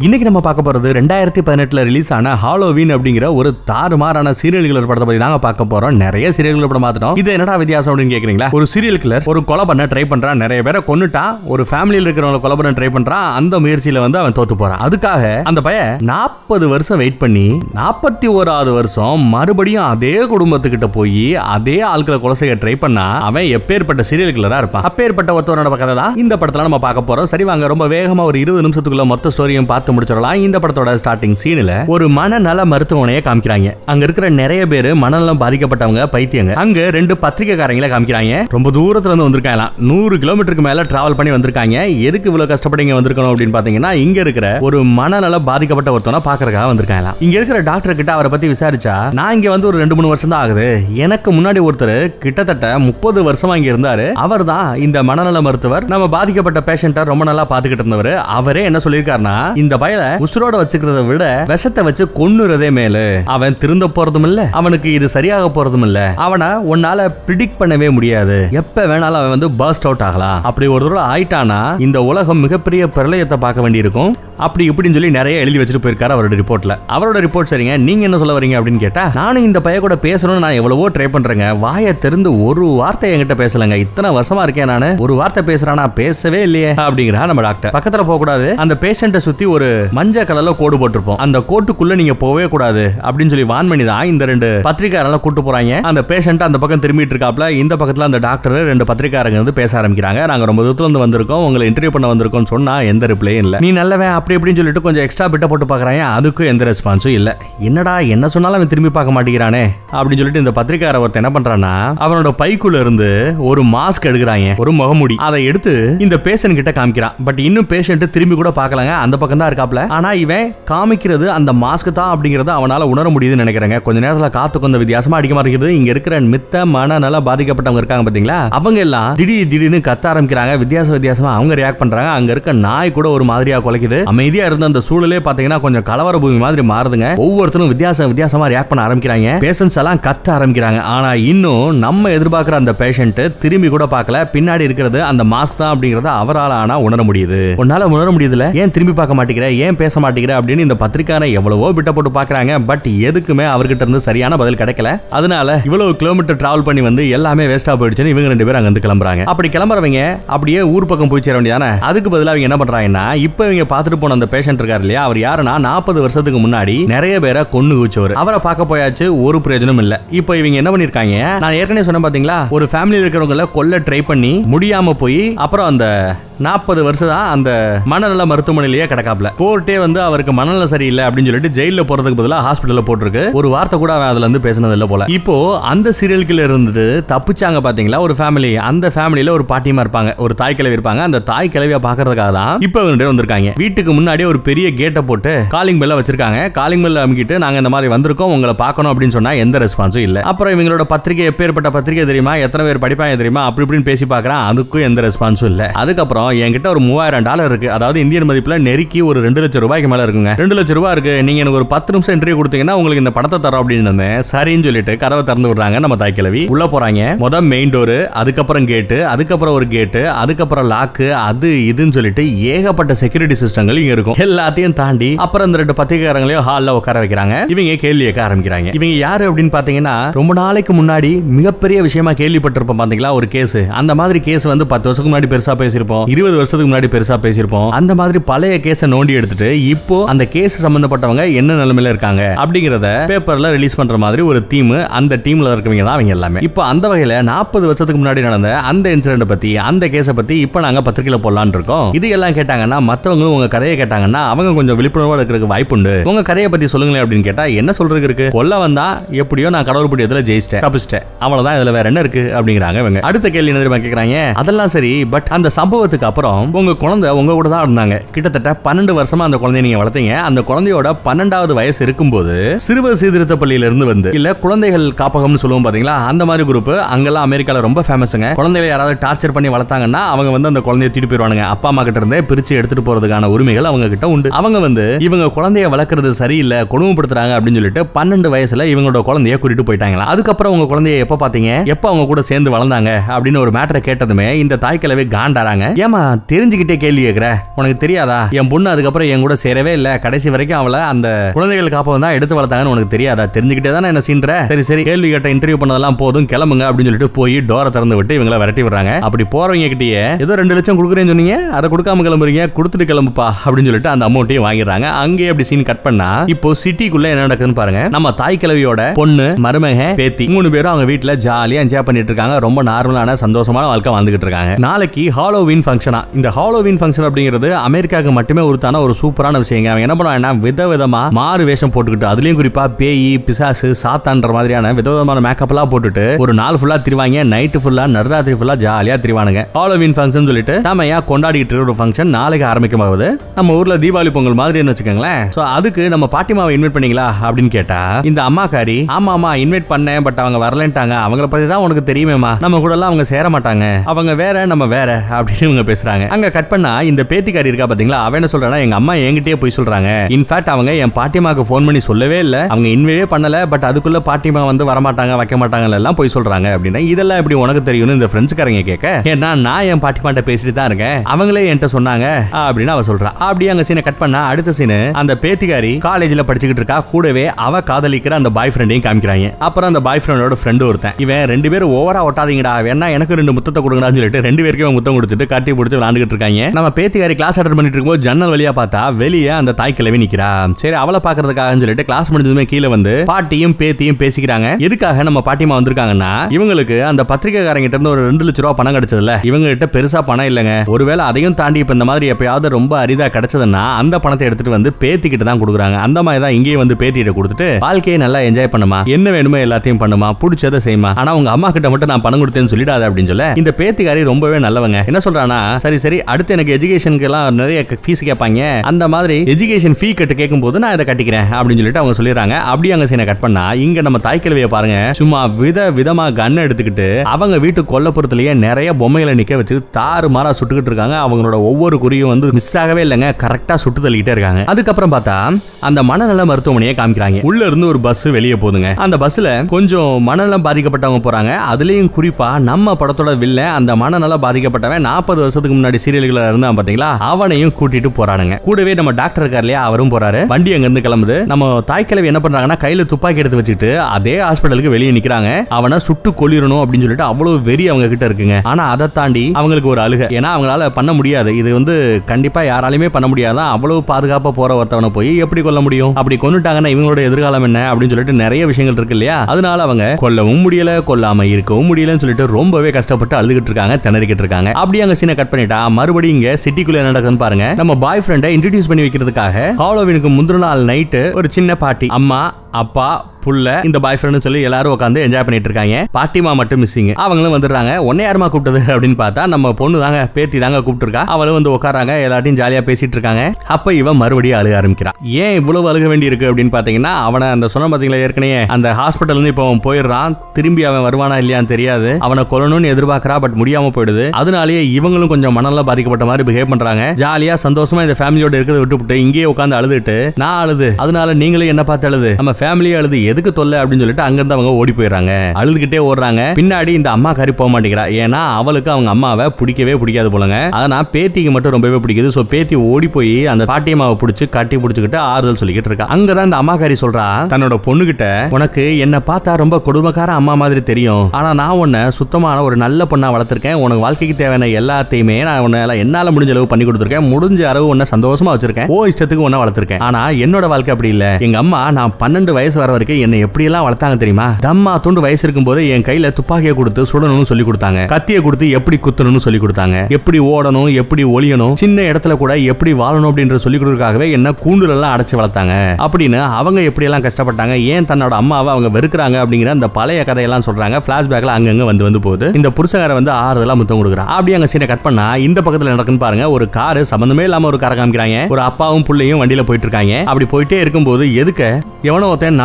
இன்னைக்கு நம்ம பார்க்க போறது ரெண்டாயிரத்தி பதினெட்டுல ரிலீஸ் ஆன ஹாலோவின் அப்படிங்கிற ஒரு தாறுமாறான சீரியல் கிளர் படத்தை பத்தி தாங்க பார்க்க போறோம் நிறைய சீரியல் கிளர் படம் பார்த்துட்டோம் இது என்னடா வித்தியாசம் அப்படின்னு கேக்குறீங்களா ஒரு சீரியல் கிளர் ஒரு கொலை பண்ண ட்ரை பண்றான் நிறைய பேரை கொன்னுட்டான் ஒரு ஃபேமிலியில் இருக்கிறவங்க கொலை பண்ண ட்ரை பண்றான் அந்த முயற்சியில வந்து அவன் தோத்து போறான் அதுக்காக அந்த பையன் நாற்பது வருஷம் வெயிட் பண்ணி நாற்பத்தி ஓராவது வருஷம் மறுபடியும் அதே குடும்பத்துக்கிட்ட போய் அதே ஆட்களை கொலை செய்ய ட்ரை பண்ணா அவன் எப்பேற்பட்ட சீரியல் கிளரா இருப்பான் அப்பேற்பட்ட ஒருத்தவனோட கதை தான் இந்த படத்துல நம்ம பார்க்க போறோம் சரி வாங்க ரொம்ப வேகமா ஒரு இருபது நிமிஷத்துக்குள்ள மொத்த ஸ்டோரியும் பார்த்து முடிச்சிடலாம் இந்த படத்தோட ஸ்டார்டிங் சீன்ல ஒரு மனநல மருத்துவமனையை காமிக்கிறாங்க அங்க இருக்கிற நிறைய பேர் மனநலம் பாதிக்கப்பட்டவங்க பைத்தியங்க அங்க ரெண்டு பத்திரிக்கைக்காரங்களை காமிக்கிறாங்க ரொம்ப தூரத்துல இருந்து வந்திருக்காங்க நூறு கிலோமீட்டருக்கு மேல டிராவல் பண்ணி வந்திருக்காங்க எதுக்கு இவ்வளவு கஷ்டப்பட்டு இங்க வந்திருக்கணும் அப்படின்னு பாத்தீங்கன்னா இங்க இருக்கிற ஒரு மனநல பாதிக்கப்பட்ட ஒருத்தவனை பாக்குறதுக்காக வந்திருக்காங்க இங்க இருக்கிற டாக்டர் கிட்ட அவரை பத்தி விசாரிச்சா நான் இங்க வந்து ஒரு ரெண்டு மூணு வருஷம் தான் ஆகுது எனக்கு முன்னாடி ஒருத்தர் கிட்டத்தட்ட முப்பது வருஷமா இங்க இருந்தாரு அவர் தான் இந்த மனநல மருத்துவர் நம்ம பாதிக்கப்பட்ட பேஷண்ட்டை ரொம்ப நல்லா பாத்துக்கிட்டு இருந்தவர் அவரே என்ன சொல்லியிருக்காருன்னா இந்த பயல உசுரோட வச்சுக்கிறத விட விஷத்தை வச்சு கொன்னுறதே மேலு அவன் திருந்த போறதும் இல்ல அவனுக்கு இது சரியாக போறதும் இல்ல அவனை உன்னால பிரிடிக்ட் பண்ணவே முடியாது எப்ப வேணாலும் அவன் வந்து பர்ஸ்ட் அவுட் ஆகலாம் அப்படி ஒரு தடவை ஆயிட்டானா இந்த உலகம் மிகப்பெரிய பிரளயத்தை பார்க்க வேண்டியிருக்கும் அப்படி இப்படின்னு சொல்லி நிறைய எழுதி வச்சுட்டு போயிருக்காரு அவரோட ரிப்போர்ட்ல அவரோட ரிப்போர்ட் சரிங்க நீங்க என்ன சொல்ல வரீங்க அப்படின்னு கேட்டா நானும் இந்த பைய கூட பேசணும்னு நான் எவ்வளவோ ட்ரை பண்றேங்க வாயை திறந்து ஒரு வார்த்தை என்கிட்ட பேசலங்க இத்தனை வருஷமா இருக்கேன் நானு ஒரு வார்த்தை பேசுறானா பேசவே இல்லையே அப்படிங்கிறா நம்ம டாக்டர் பக்கத்துல போக கூடாது அந்த பேஷண்ட்டை சுத்தி ஒரு மஞ்சள் கலர்ல கோடு போட்டிருப்போம் அந்த கோட்டுக்குள்ள நீங்க போகவே கூடாது அப்படின்னு சொல்லி வான் பண்ணி தான் இந்த ரெண்டு பத்திரிக்காரெல்லாம் கூட்டு போறாங்க அந்த பேஷண்ட் அந்த பக்கம் திரும்பிட்டு இருக்காப்ல இந்த பக்கத்துல அந்த டாக்டர் ரெண்டு பத்திரிக்காரங்க வந்து பேச ஆரம்பிக்கிறாங்க நாங்க ரொம்ப தூரத்துல இருந்து வந்திருக்கோம் உங்களை இன்டர்வியூ பண்ண வந்திருக்கோம் சொன்னா எந்த ரிப்ளையும் இல்ல நீ நல்லவன் அப்படி இப்படின்னு சொல்லிட்டு கொஞ்சம் எக்ஸ்ட்ரா பிட்ட போட்டு பாக்குறாங்க அதுக்கும் எந்த ரெஸ்பான்ஸும் இல்ல என்னடா என்ன சொன்னாலும் அவன் திரும்பி பார்க்க மாட்டேங்கிறானே அப்படின்னு சொல்லிட்டு இந்த பத்திரிக்கார ஒருத்தன் என்ன பண்றான்னா அவனோட பைக்குள்ள இருந்து ஒரு மாஸ்க் எடுக்கிறாங்க ஒரு முகமூடி அதை எடுத்து இந்த பேஷண்ட் கிட்ட காமிக்கிறான் பட் இன்னும் பேஷண்ட் திரும்பி கூட பார்க்கலங்க அந்த பக்கம் தான் இருக்காப்ல ஆனா இவன் காமிக்கிறது அந்த மாஸ்க் தான் அப்படிங்கறத அவனால உணர முடியுதுன்னு நினைக்கிறேங்க கொஞ்ச நேரத்துல காத்து கொஞ்சம் வித்தியாசமா அடிக்க மாட்டேங்குது இங்க இருக்கிற மித்த மனநல பாதிக்கப்பட்டவங்க இருக்காங்க பாத்தீங்களா அவங்க எல்லாம் திடீர் திடீர்னு கத்த ஆரம்பிக்கிறாங்க வித்தியாச வித்தியாசமா அவங்க ரியாக்ட் பண்றாங்க அங்க இருக்க நாய் கூட ஒரு மாதிரியா குலைக்குது அமைதியா இருந்த அந்த சூழலே பாத்தீங்கன்னா கொஞ்சம் கலவர பூமி மாதிரி மாறுதுங்க ஒவ்வொருத்தரும் வித்தியாச வித்தியாசமா ரியாக்ட் பண்ண ஆரம்பிக்கிறாங்க பேஷன்ஸ் எல்லாம் கத்த ஆரம்பிக்கிறாங்க ஆனா இன்னும் நம்ம எதிர்பார்க்கிற அந்த பேஷண்ட் திரும்பி கூட பார்க்கல பின்னாடி இருக்கிறது அந்த மாஸ்க் தான் அப்படிங்கறத அவரால் ஆனா உணர முடியுது உன்னால உணர முடியுதுல ஏன் திரும்பி பார்க்க மாட்டேங்கிற ஏன் பேச மாட்டேங்கிற அப்படின்னு இந்த பத்திரிக்கான எவ்வளவோ விட்ட போட்டு பாக்குறாங்க பட் எதுக்குமே அவர்கிட்ட இருந்து சரியான பதில் கிடைக்கல அதனால இவ்வளவு கிலோமீட்டர் டிராவல் பண்ணி வந்து எல்லாமே வேஸ்டா போயிடுச்சுன்னு இவங்க ரெண்டு பேரும் அங்க இருந்து கிளம்புறாங்க அப்படி கிளம்புறவங்க அப்படியே ஊர் பக்கம் போய் சேர வேண்டியதானே அதுக்கு பதிலா அவங்க என்ன பண்றாங்கன்னா இப்ப இவங்க பார்த்துட்டு போன அந்த பேஷண்ட் இருக்காரு இல்லையா அவர் யாருன்னா நாற்பது வருஷத்துக்கு முன்னாடி நிறைய பேரை கொன்னு குச்சவர் அவரை பார்க்க போயாச்சு ஒரு பிரயோஜனம் இல்ல இப்போ இவங்க என்ன பண்ணிருக்காங்க நான் ஏற்கனவே சொன்னேன் பாத்தீங்களா ஒரு ஃபேமிலி இருக்கிறவங்கள கொல்ல ட்ரை பண்ணி முடியாம போய் அப்புறம் அந்த நாற்பது வருஷம் தான் அந்த மனநல மருத்துவமனையிலேயே கிடக்காப்ல கோர்ட்டே வந்து அவருக்கு மனநல சரியில்லை அப்படின்னு சொல்லிட்டு ஜெயில போறதுக்கு பதிலா ஹாஸ்பிட்டல்ல போட்டிருக்கு ஒரு வார்த்தை கூட அவன் அதுல இருந்து பேசினது இல்ல போல இப்போ அந்த சீரியல்குள்ள இருந்து தப்பிச்சாங்க பாத்தீங்களா ஒரு ஃபேமிலி அந்த ஃபேமிலியில ஒரு பாட்டியமா இருப்பாங்க ஒரு தாய் கிழவி இருப்பாங்க அந்த தாய் கிழவிய பாக்குறதுக்காக தான் இப்போ இவங்க வந்திருக்காங்க வீட்டுக்கு முன்னாடி ஒரு பெரிய கேட்டை போட்டு காலிங் பெல்ல வச்சிருக்காங்க காலிங் பெல்ல அமுக்கிட்டு நாங்க இந்த மாதிரி வந்திருக்கோம் உங்களை பார்க்கணும் அப்படின்னு சொன்னா எந்த ரெஸ்பான்ஸும் இல்ல அப்புறம் இவங்களோட பத்திரிகை எப்பேற்பட்ட பத்திரிகை தெரியுமா எத்தனை பேர் படிப்பாங்க தெரியுமா அப்படி இப்படின்னு பேசி பார்க்கறான் அதுக்கும் எந்த ரெஸ்பான்ஸும் இல்ல அதுக்கப்புறம் என்கிட்ட ஒரு மூவாயிரம் டாலர் இருக்கு அதாவது இந்தியன் மதிப்புல நெருக்கி ஒரு ரெண்டு லட்சம் ரூபாய்க்கு மேல இருக்குங்க ரெண்டு லட்சம் ரூபாய் இருக்கு நீங்க எனக்கு ஒரு பத்து நிமிஷம் இன்டர்வியூ கொடுத்தீங்கன்னா உங்களுக்கு இந்த படத்தை தரோம் அப்படின்னு இருந்தேன் சரின்னு சொல்லிட்டு கதவை திறந்து விடுறாங்க நம்ம தாய் கிழவி உள்ள போறாங்க முத மெயின் டோர் அதுக்கப்புறம் கேட்டு அதுக்கப்புறம் ஒரு கேட்டு அதுக்கப்புறம் லாக்கு அது இதுன்னு சொல்லிட்டு ஏகப்பட்ட செக்யூரிட்டி சிஸ்டங்கள் இங்க இருக்கும் எல்லாத்தையும் தாண்டி அப்புறம் இந்த ரெண்டு பத்திரிகைக்காரங்களையும் ஹால்ல உட்கார வைக்கிறாங்க இவங்க கேள்வி கேட்க ஆரம்பிக்கிறாங்க இவங்க யாரு அப்படின்னு பாத்தீங்கன்னா ரொம்ப நாளைக்கு முன்னாடி மிகப்பெரிய விஷயமா கேள்விப்பட்டிருப்போம் பாத்தீங்களா ஒரு கேஸ் அந்த மாதிரி கேஸ் வந்து பத்து வருஷத்துக்கு முன்னாடி பெருசா பேசியிருப்போம் இருபது வருஷத்துக்கு முன்னாடி பெருசா பேசியிருப்போம் அந்த மாதிரி பழைய கேஸை நோண்டி எடுத்துட்டு இப்போ அந்த கேஸ் சம்பந்தப்பட்டவங்க என்ன நிலைமையில இருக்காங்க அப்படிங்கறத பேப்பர்ல ரிலீஸ் பண்ற மாதிரி ஒரு டீம் அந்த டீம்ல இருக்கவங்க தான் அவங்க எல்லாமே இப்போ அந்த வகையில நாற்பது வருஷத்துக்கு முன்னாடி நடந்த அந்த இன்சிடென்ட் பத்தி அந்த கேஸை பத்தி இப்போ நாங்க பத்திரிக்கையில போடலாம்னு இருக்கோம் இது எல்லாம் கேட்டாங்கன்னா மத்தவங்க உங்க கதையை கேட்டாங்கன்னா அவங்க கொஞ்சம் விழிப்புணர்வோட இருக்கிறதுக்கு வாய்ப்புண்டு உங்க கதையை பத்தி சொல்லுங்களேன் அப்படின்னு கேட்டா என்ன சொல்றதுக்கு இருக்கு கொல்ல வந்தா எப்படியோ நான் கடவுள் புடியத்துல ஜெயிச்சிட்டேன் தப்பிச்சிட்டேன் அவ்வளவுதான் இதுல வேற என்ன இருக்கு அப்படிங்கிறாங்க இவங்க அடுத்த கேள்வி என்ன தெரியுமா கேக்குறாங்க அதெல்லாம் சரி பட் அந்த சம்பவத்துக்கு அப்புறம் உங்க குழந்தை உங்க கூட தான் இருந்தாங்க கிட்டத்தட்ட பன்னெண்டு வருஷமா அந்த குழந்தைய நீங்க வளர்த்தீங்க அந்த குழந்தையோட பன்னெண்டாவது வயசு இருக்கும்போது சிறுவர் சீர்திருத்த பள்ளியில இருந்து வந்து இல்ல குழந்தைகள் காப்பகம்னு சொல்லுவோம் பாத்தீங்களா அந்த மாதிரி குரூப் அங்கெல்லாம் அமெரிக்கால ரொம்ப ஃபேமஸ்ங்க குழந்தைகளை யாராவது டார்ச்சர் பண்ணி வளர்த்தாங்கன்னா அவங்க வந்து அந்த குழந்தைய தூக்கிட்டு போயிருவானுங்க அப்பா அம்மா கிட்ட இருந்தே பிரிச்சு எடுத்துட்டு போறதுக்கான உரிமைகள் ஆதாரங்கள் அவங்க கிட்ட உண்டு அவங்க வந்து இவங்க குழந்தைய வளர்க்கறது சரியில்லை கொடுமைப்படுத்துறாங்க அப்படின்னு சொல்லிட்டு பன்னெண்டு வயசுல இவங்களோட குழந்தைய கூட்டிட்டு போயிட்டாங்களா அதுக்கப்புறம் உங்க குழந்தைய எப்ப பாத்தீங்க எப்ப அவங்க கூட சேர்ந்து வளர்ந்தாங்க அப்படின்னு ஒரு மேட்டரை கேட்டதுமே இந்த தாய் கிழவி காண்டாராங்க ஏமா தெரிஞ்சுக்கிட்டே கேள்வி கேக்குற உனக்கு தெரியாதா என் பொண்ணு அதுக்கப்புறம் என் கூட சேரவே இல்ல கடைசி வரைக்கும் அவளை அந்த குழந்தைகள் காப்பகம் தான் எடுத்து வளர்த்தாங்கன்னு உனக்கு தெரியாதா தெரிஞ்சுக்கிட்டே தானே என்ன சீன்ற சரி சரி கேள்வி கேட்ட இன்டர்வியூ பண்ணதெல்லாம் போதும் கிளம்புங்க அப்படின்னு சொல்லிட்டு போய் டோரை திறந்து விட்டு இவங்கள விரட்டி விடுறாங்க அப்படி போறவங்க கிட்டயே ஏதோ ரெண்டு லட்சம் கொடுக்குறேன்னு சொன்னீங்க அதை கொடுக்காம கிளம்புறீங்க கொடுத்துட்டு கிளம்புப்பா அப்படின்னு சொல்லிட்டு அந்த அமௌண்ட்டையும் வாங்கிடுறாங்க அங்கேயே அப்படி சீன் கட் பண்ணா இப்போ சிட்டிக்குள்ள என்ன நடக்குதுன்னு பாருங்க நம்ம தாய் கிழவியோட பொண்ணு மருமக பேத்தி மூணு பேரும் அவங்க வீட்ல ஜாலியா என்ஜாய் பண்ணிட்டு இருக்காங்க ரொம்ப நார்மலான சந்தோஷமான வாழ்க்கை வாழ்ந்துகிட்டு இருக்காங்க நாளைக்கு ஹாலோவின் ஃபங்க்ஷனா இந்த ஹாலோவின் ஃபங்க்ஷன் அப்படிங்கிறது அமெரிக்காவுக்கு மட்டுமே உருத்தான ஒரு சூப்பரான விஷயங்க அவங்க என்ன பண்ணுவாங்கன்னா விதவிதமா மாறு வேஷம் போட்டுக்கிட்டு அதுலயும் குறிப்பா பேய் பிசாசு சாத்தான்ற மாதிரியான விதவிதமான மேக்கப் எல்லாம் போட்டுட்டு ஒரு நாள் ஃபுல்லா திரிவாங்க நைட்டு ஃபுல்லா நடுராத்திரி ஃபுல்லா ஜாலியா திரிவானுங்க ஹாலோவின் ஃபங்க்ஷன் சொல்லிட்டு நாம ஏன் கொண்டாடிட்டு இருக்கிற ஒரு ஃபங்க்ஷன் நாளைக்கு ஆரம்பிக்கும் போகுது நம்ம ஊர்ல தீபாவளி பொங்கல் மாதிரி வச்சுக்கோங்களேன் சோ அதுக்கு நம்ம பாட்டிமாவை இன்வைட் பண்ணீங்களா அப்படின்னு கேட்டா இந்த அம்மாக்காரி ஆமா ஆமா இன்வைட் பண்ணேன் பட் அவங்க வரலன்ட்டாங்க அவங்கள பத்தி தான் உனக்கு தெரியுமேமா நம்ம கூட எல்லாம் அவங்க சேர மாட்டாங்க அவங்க வேற நம்ம வேற அப்படின்னு இவங்க பேசுறாங்க அங்க கட் பண்ணா இந்த பேத்திக்காரி இருக்கா பாத்தீங்களா அவன் என்ன சொல்றானா எங்க அம்மா என்கிட்டயே போய் சொல்றாங்க இன்ஃபேக்ட் அவங்க என் பாட்டிமாக்கு ஃபோன் பண்ணி சொல்லவே இல்ல அவங்க இன்வைவே பண்ணல பட் அதுக்குள்ள பாட்டிமா வந்து வரமாட்டாங்க வைக்க மாட்டாங்க எல்லாம் போய் சொல்றாங்க அப்படின்னா இதெல்லாம் எப்படி உனக்கு தெரியும்னு இந்த பிரெஞ்சுக்காரங்க கேட்க ஏன்னா நான் என் பாட்டிமாட்ட பேசிட்டு தான் இருக்கேன் அவங்களே என்கிட்ட சொன்னாங்க அப்படின்னு அவ சொல்றா அப்படியே அங்க சீனை கட் பண்ணா அடுத்த சீனு அந்த பேத்திகாரி காலேஜ்ல படிச்சுக்கிட்டு இருக்கா கூடவே அவ காதலிக்கிற அந்த பாய் ஃப்ரெண்டையும் காமிக்கிறாங்க அப்புறம் அந்த பாய் ஃப்ரெண்டோட ஃப்ரெண்டு ஒருத்தன் இவன் ரெண்டு பேரும் ஓவரா ஒட்டாதீங்கடா வேணா எனக்கு ரெண்டு முத்தத்தை கொடுங்கடான்னு சொல்லிட்டு ரெண்டு பேருக்கும் இவன் முத்தம் கொடுத்துட்டு கட்டி பிடிச்சி விளாண்டுகிட்டு இருக்காங்க நம்ம பேத்திகாரி கிளாஸ் அட்டன் பண்ணிட்டு இருக்கும்போது ஜன்னல் வழியா பார்த்தா வெளியே அந்த தாய் கிழவி நிக்கிறா சரி அவளை பாக்குறதுக்காக சொல்லிட்டு கிளாஸ் முடிஞ்சதுமே கீழே வந்து பாட்டியும் பேத்தியும் பேசிக்கிறாங்க எதுக்காக நம்ம பாட்டிமா வந்திருக்காங்கன்னா இவங்களுக்கு அந்த பத்திரிகைக்காரங்கிட்ட இருந்து ஒரு ரெண்டு லட்ச ரூபா பணம் கிடைச்சதுல இவங்க கிட்ட பெருசா பணம் இல்லைங்க ஒருவேளை அதையும் தாண்டி இப்ப இந்த மாதிரி எப்பயாவது ரொம்ப அரிதா கிடைச்சதுன்னா அந்த பணத்தை எடுத்துட்டு வந்து பேத்திக்கிட்ட தான் கொடுக்குறாங்க அந்த மாதிரி தான் இங்கேயே வந்து பேத்திகிட்ட கொடுத்துட்டு வாழ்க்கையை நல்லா என்ஜாய் பண்ணுமா என்ன வேணுமோ எல்லாத்தையும் பண்ணுமா பிடிச்சதை செய்யுமா ஆனா உங்க அம்மா கிட்ட மட்டும் நான் பணம் கொடுத்தேன்னு சொல்லிடாத அப்படின்னு சொல்ல இந்த பேத்திக்காரி ரொம்பவே நல்லவங்க என்ன சொல்றானா சரி சரி அடுத்து எனக்கு எஜுகேஷனுக்கு எல்லாம் நிறைய ஃபீஸ் கேட்பாங்க அந்த மாதிரி எஜுகேஷன் ஃபீ கட்டு கேட்கும் போது நான் இதை கட்டிக்கிறேன் அப்படின்னு சொல்லிட்டு அவங்க சொல்லிடுறாங்க அப்படி அங்க சீனை கட் பண்ணா இங்க நம்ம தாய்க்கிழவியை பாருங்க சும்மா வித விதமா கன் எடுத்துக்கிட்டு அவங்க வீட்டு கொல்லப்புறத்திலேயே நிறைய பொம்மைகளை நிக்க வச்சு தாறு மாறா சுட்டுக்கிட்டு இருக்காங்க அவங்களோட ஒவ்வொரு குறியும் வந்து மிஸ் ஆகவே இல்லைங்க கரெக்டா சுட்டு தள்ளிக்கிட்டே இருக்காங்க அதுக்கப்புறம் பார்த்தா அந்த மனநல மருத்துவமனையை காமிக்கிறாங்க உள்ள இருந்து ஒரு பஸ் வெளியே போகுதுங்க அந்த பஸ்ல கொஞ்சம் மனநலம் பாதிக்கப்பட்டவங்க போறாங்க அதுலயும் குறிப்பா நம்ம படத்தோட வில்ல அந்த மனநலம் பாதிக்கப்பட்டவன் நாற்பது வருஷத்துக்கு முன்னாடி சீரியல்கள இருந்தான் பாத்தீங்களா அவனையும் கூட்டிட்டு போறானுங்க கூடவே நம்ம டாக்டர் இருக்கார் இல்லையா அவரும் போறாரு வண்டி அங்க இருந்து கிளம்புது நம்ம தாய்க்கிழவி என்ன பண்றாங்கன்னா கையில துப்பாக்கி எடுத்து வச்சுட்டு அதே ஹாஸ்பிட்டலுக்கு வெளியே நிக்கிறாங்க அவனை சுட்டு கொல்லிடணும் அப்படின்னு சொல்லிட்டு அவ்வளவு வெறி அவங்க கிட்ட இருக்குங்க ஆனா அதை தாண்டி அவங்களுக்கு ஒரு அழுக ஏன்னா அவங்களால பண்ண முடியாது இது வந்து கண்டிப்பா யாராலையுமே பண்ண முடியாதான் அவ்வளவு பாதுகாப்பா போற ஒருத்தவனை போய் எப்படி கொல்ல முடியும் அப்படி கொன்னுட்டாங்கன்னா இவங்களோட எதிர்காலம் என்ன அப்படின்னு சொல்லிட்டு நிறைய விஷயங்கள் இருக்கு இல்லையா அதனால அவங்க கொல்லவும் முடியல கொல்லாம இருக்கவும் முடியலன்னு சொல்லிட்டு ரொம்பவே கஷ்டப்பட்டு அழுதுகிட்டு இருக்காங்க திணறிக்கிட்டு இருக்காங்க அப்படி அங்க சீனை கட் பண்ணிட்டா மறுபடியும் இங்க சிட்டிக்குள்ள என்ன நடக்குதுன்னு பாருங்க நம்ம பாய் ஃப்ரெண்டை இன்ட்ரடியூஸ் பண்ணி வைக்கிறதுக்காக ஹாலோவினுக்கு முந்தின நாள் நைட்டு ஒரு சின்ன பாட்டி அம்மா அப்பா புள்ள இந்த பாய் ஃப்ரெண்ட் சொல்லி எல்லாரும் உட்காந்து என்ஜாய் பண்ணிட்டு இருக்காங்க பாட்டிமா மட்டும் மிஸ்ஸிங் அவங்களும் வந்துடுறாங்க உன்னை யாருமா கூப்பிட்டது அப்படின்னு பார்த்தா நம்ம பொண்ணு தாங்க பேத்தி தாங்க கூப்பிட்டுருக்கா அவளும் வந்து உட்காராங்க எல்லாத்தையும் ஜாலியா பேசிட்டு இருக்காங்க அப்ப இவன் மறுபடியும் அழுக ஆரம்பிக்கிறா ஏன் இவ்வளவு அழுக வேண்டி இருக்கு அப்படின்னு பாத்தீங்கன்னா அவனை அந்த சொன்ன பாத்தீங்களா ஏற்கனவே அந்த ஹாஸ்பிட்டல் இருந்து இப்போ அவன் போயிடுறான் திரும்பி அவன் வருவானா இல்லையான்னு தெரியாது அவனை கொல்லணும்னு எதிர்பார்க்கறா பட் முடியாம போயிடுது அதனாலேயே இவங்களும் கொஞ்சம் மனநல பாதிக்கப்பட்ட மாதிரி பிஹேவ் பண்றாங்க ஜாலியா சந்தோஷமா இந்த ஃபேமிலியோட இருக்கிறத விட்டுவிட்டு இங்கேயே உட்காந்து அழுதுட்டு நான் அழுது அதனால நீங்களும் என்ன பார்த்து அழுது நம்ம ஃபேமிலியே அழுது எதுக்கு தொல்லை அப்படின்னு சொல்லிட்டு அங்கிருந்து அவங்க ஓடி போயிடுறாங்க அழுதுகிட்டே ஓடுறாங்க பின்னாடி இந்த அம்மா கறி போக மாட்டேங்கிறா ஏன்னா அவளுக்கு அவங்க அம்மாவை பிடிக்கவே பிடிக்காது போலங்க ஆனா பேத்திக்கு மட்டும் ரொம்பவே பிடிக்குது சோ பேத்தி ஓடி போய் அந்த பாட்டியம்மாவை பிடிச்சு கட்டி பிடிச்சுக்கிட்டு ஆறுதல் சொல்லிக்கிட்டு இருக்கா அங்கதான் இந்த அம்மாக்காரி சொல்றா தன்னோட பொண்ணுகிட்ட உனக்கு என்ன பார்த்தா ரொம்ப கொடுமைக்கார அம்மா மாதிரி தெரியும் ஆனா நான் உன்னை சுத்தமான ஒரு நல்ல பொண்ணா வளர்த்திருக்கேன் உனக்கு வாழ்க்கைக்கு தேவையான எல்லாத்தையுமே நான் உன்னை என்னால முடிஞ்ச அளவு பண்ணி கொடுத்துருக்கேன் முடிஞ்ச அளவு உன்னை சந்தோஷமா வச்சிருக்கேன் ஓ இஷ்டத்துக்கு உன்னை வளர்த்திருக்கேன் ஆனா என்னோட வாழ்க்கை அப்படி இல்ல எங்க அம்மா நான் பன்னெண்டு வயசு வர வரைக்கும் என்னை எப்படி எல்லாம் வளர்த்தாங்க தெரியுமா தம்மா துண்டு வயசு இருக்கும்போது என் கையில துப்பாக்கியை கொடுத்து சுடணும்னு சொல்லி கொடுத்தாங்க கத்தியை கொடுத்து எப்படி குத்தணும்னு சொல்லி கொடுத்தாங்க எப்படி ஓடணும் எப்படி ஒளியணும் சின்ன இடத்துல கூட எப்படி வாழணும் அப்படின்ற சொல்லி கொடுக்கறதுக்காகவே என்ன கூண்டுல எல்லாம் அடைச்சு வளர்த்தாங்க அப்படின்னு அவங்க எப்படி எல்லாம் கஷ்டப்பட்டாங்க ஏன் தன்னோட அம்மாவை அவங்க வெறுக்கிறாங்க அப்படிங்கிற அந்த பழைய கதையெல்லாம் சொல்றாங்க பிளாஷ்பேக்ல அங்கங்க வந்து வந்து போகுது இந்த புருஷகார வந்து ஆறுதலா முத்தம் கொடுக்குறான் அப்படி அங்க சீனை கட் பண்ணா இந்த பக்கத்துல நடக்குன்னு பாருங்க ஒரு காரு சம்பந்தமே இல்லாம ஒரு காரை காமிக்கிறாங்க ஒரு அப்பாவும் புள்ளையும் வண்டியில போயிட்டு இருக்காங்க அப்படி போயிட்டே இருக்கும்போது எதுக்க எவனோ ஒருத்தன் நடு ரோட்ல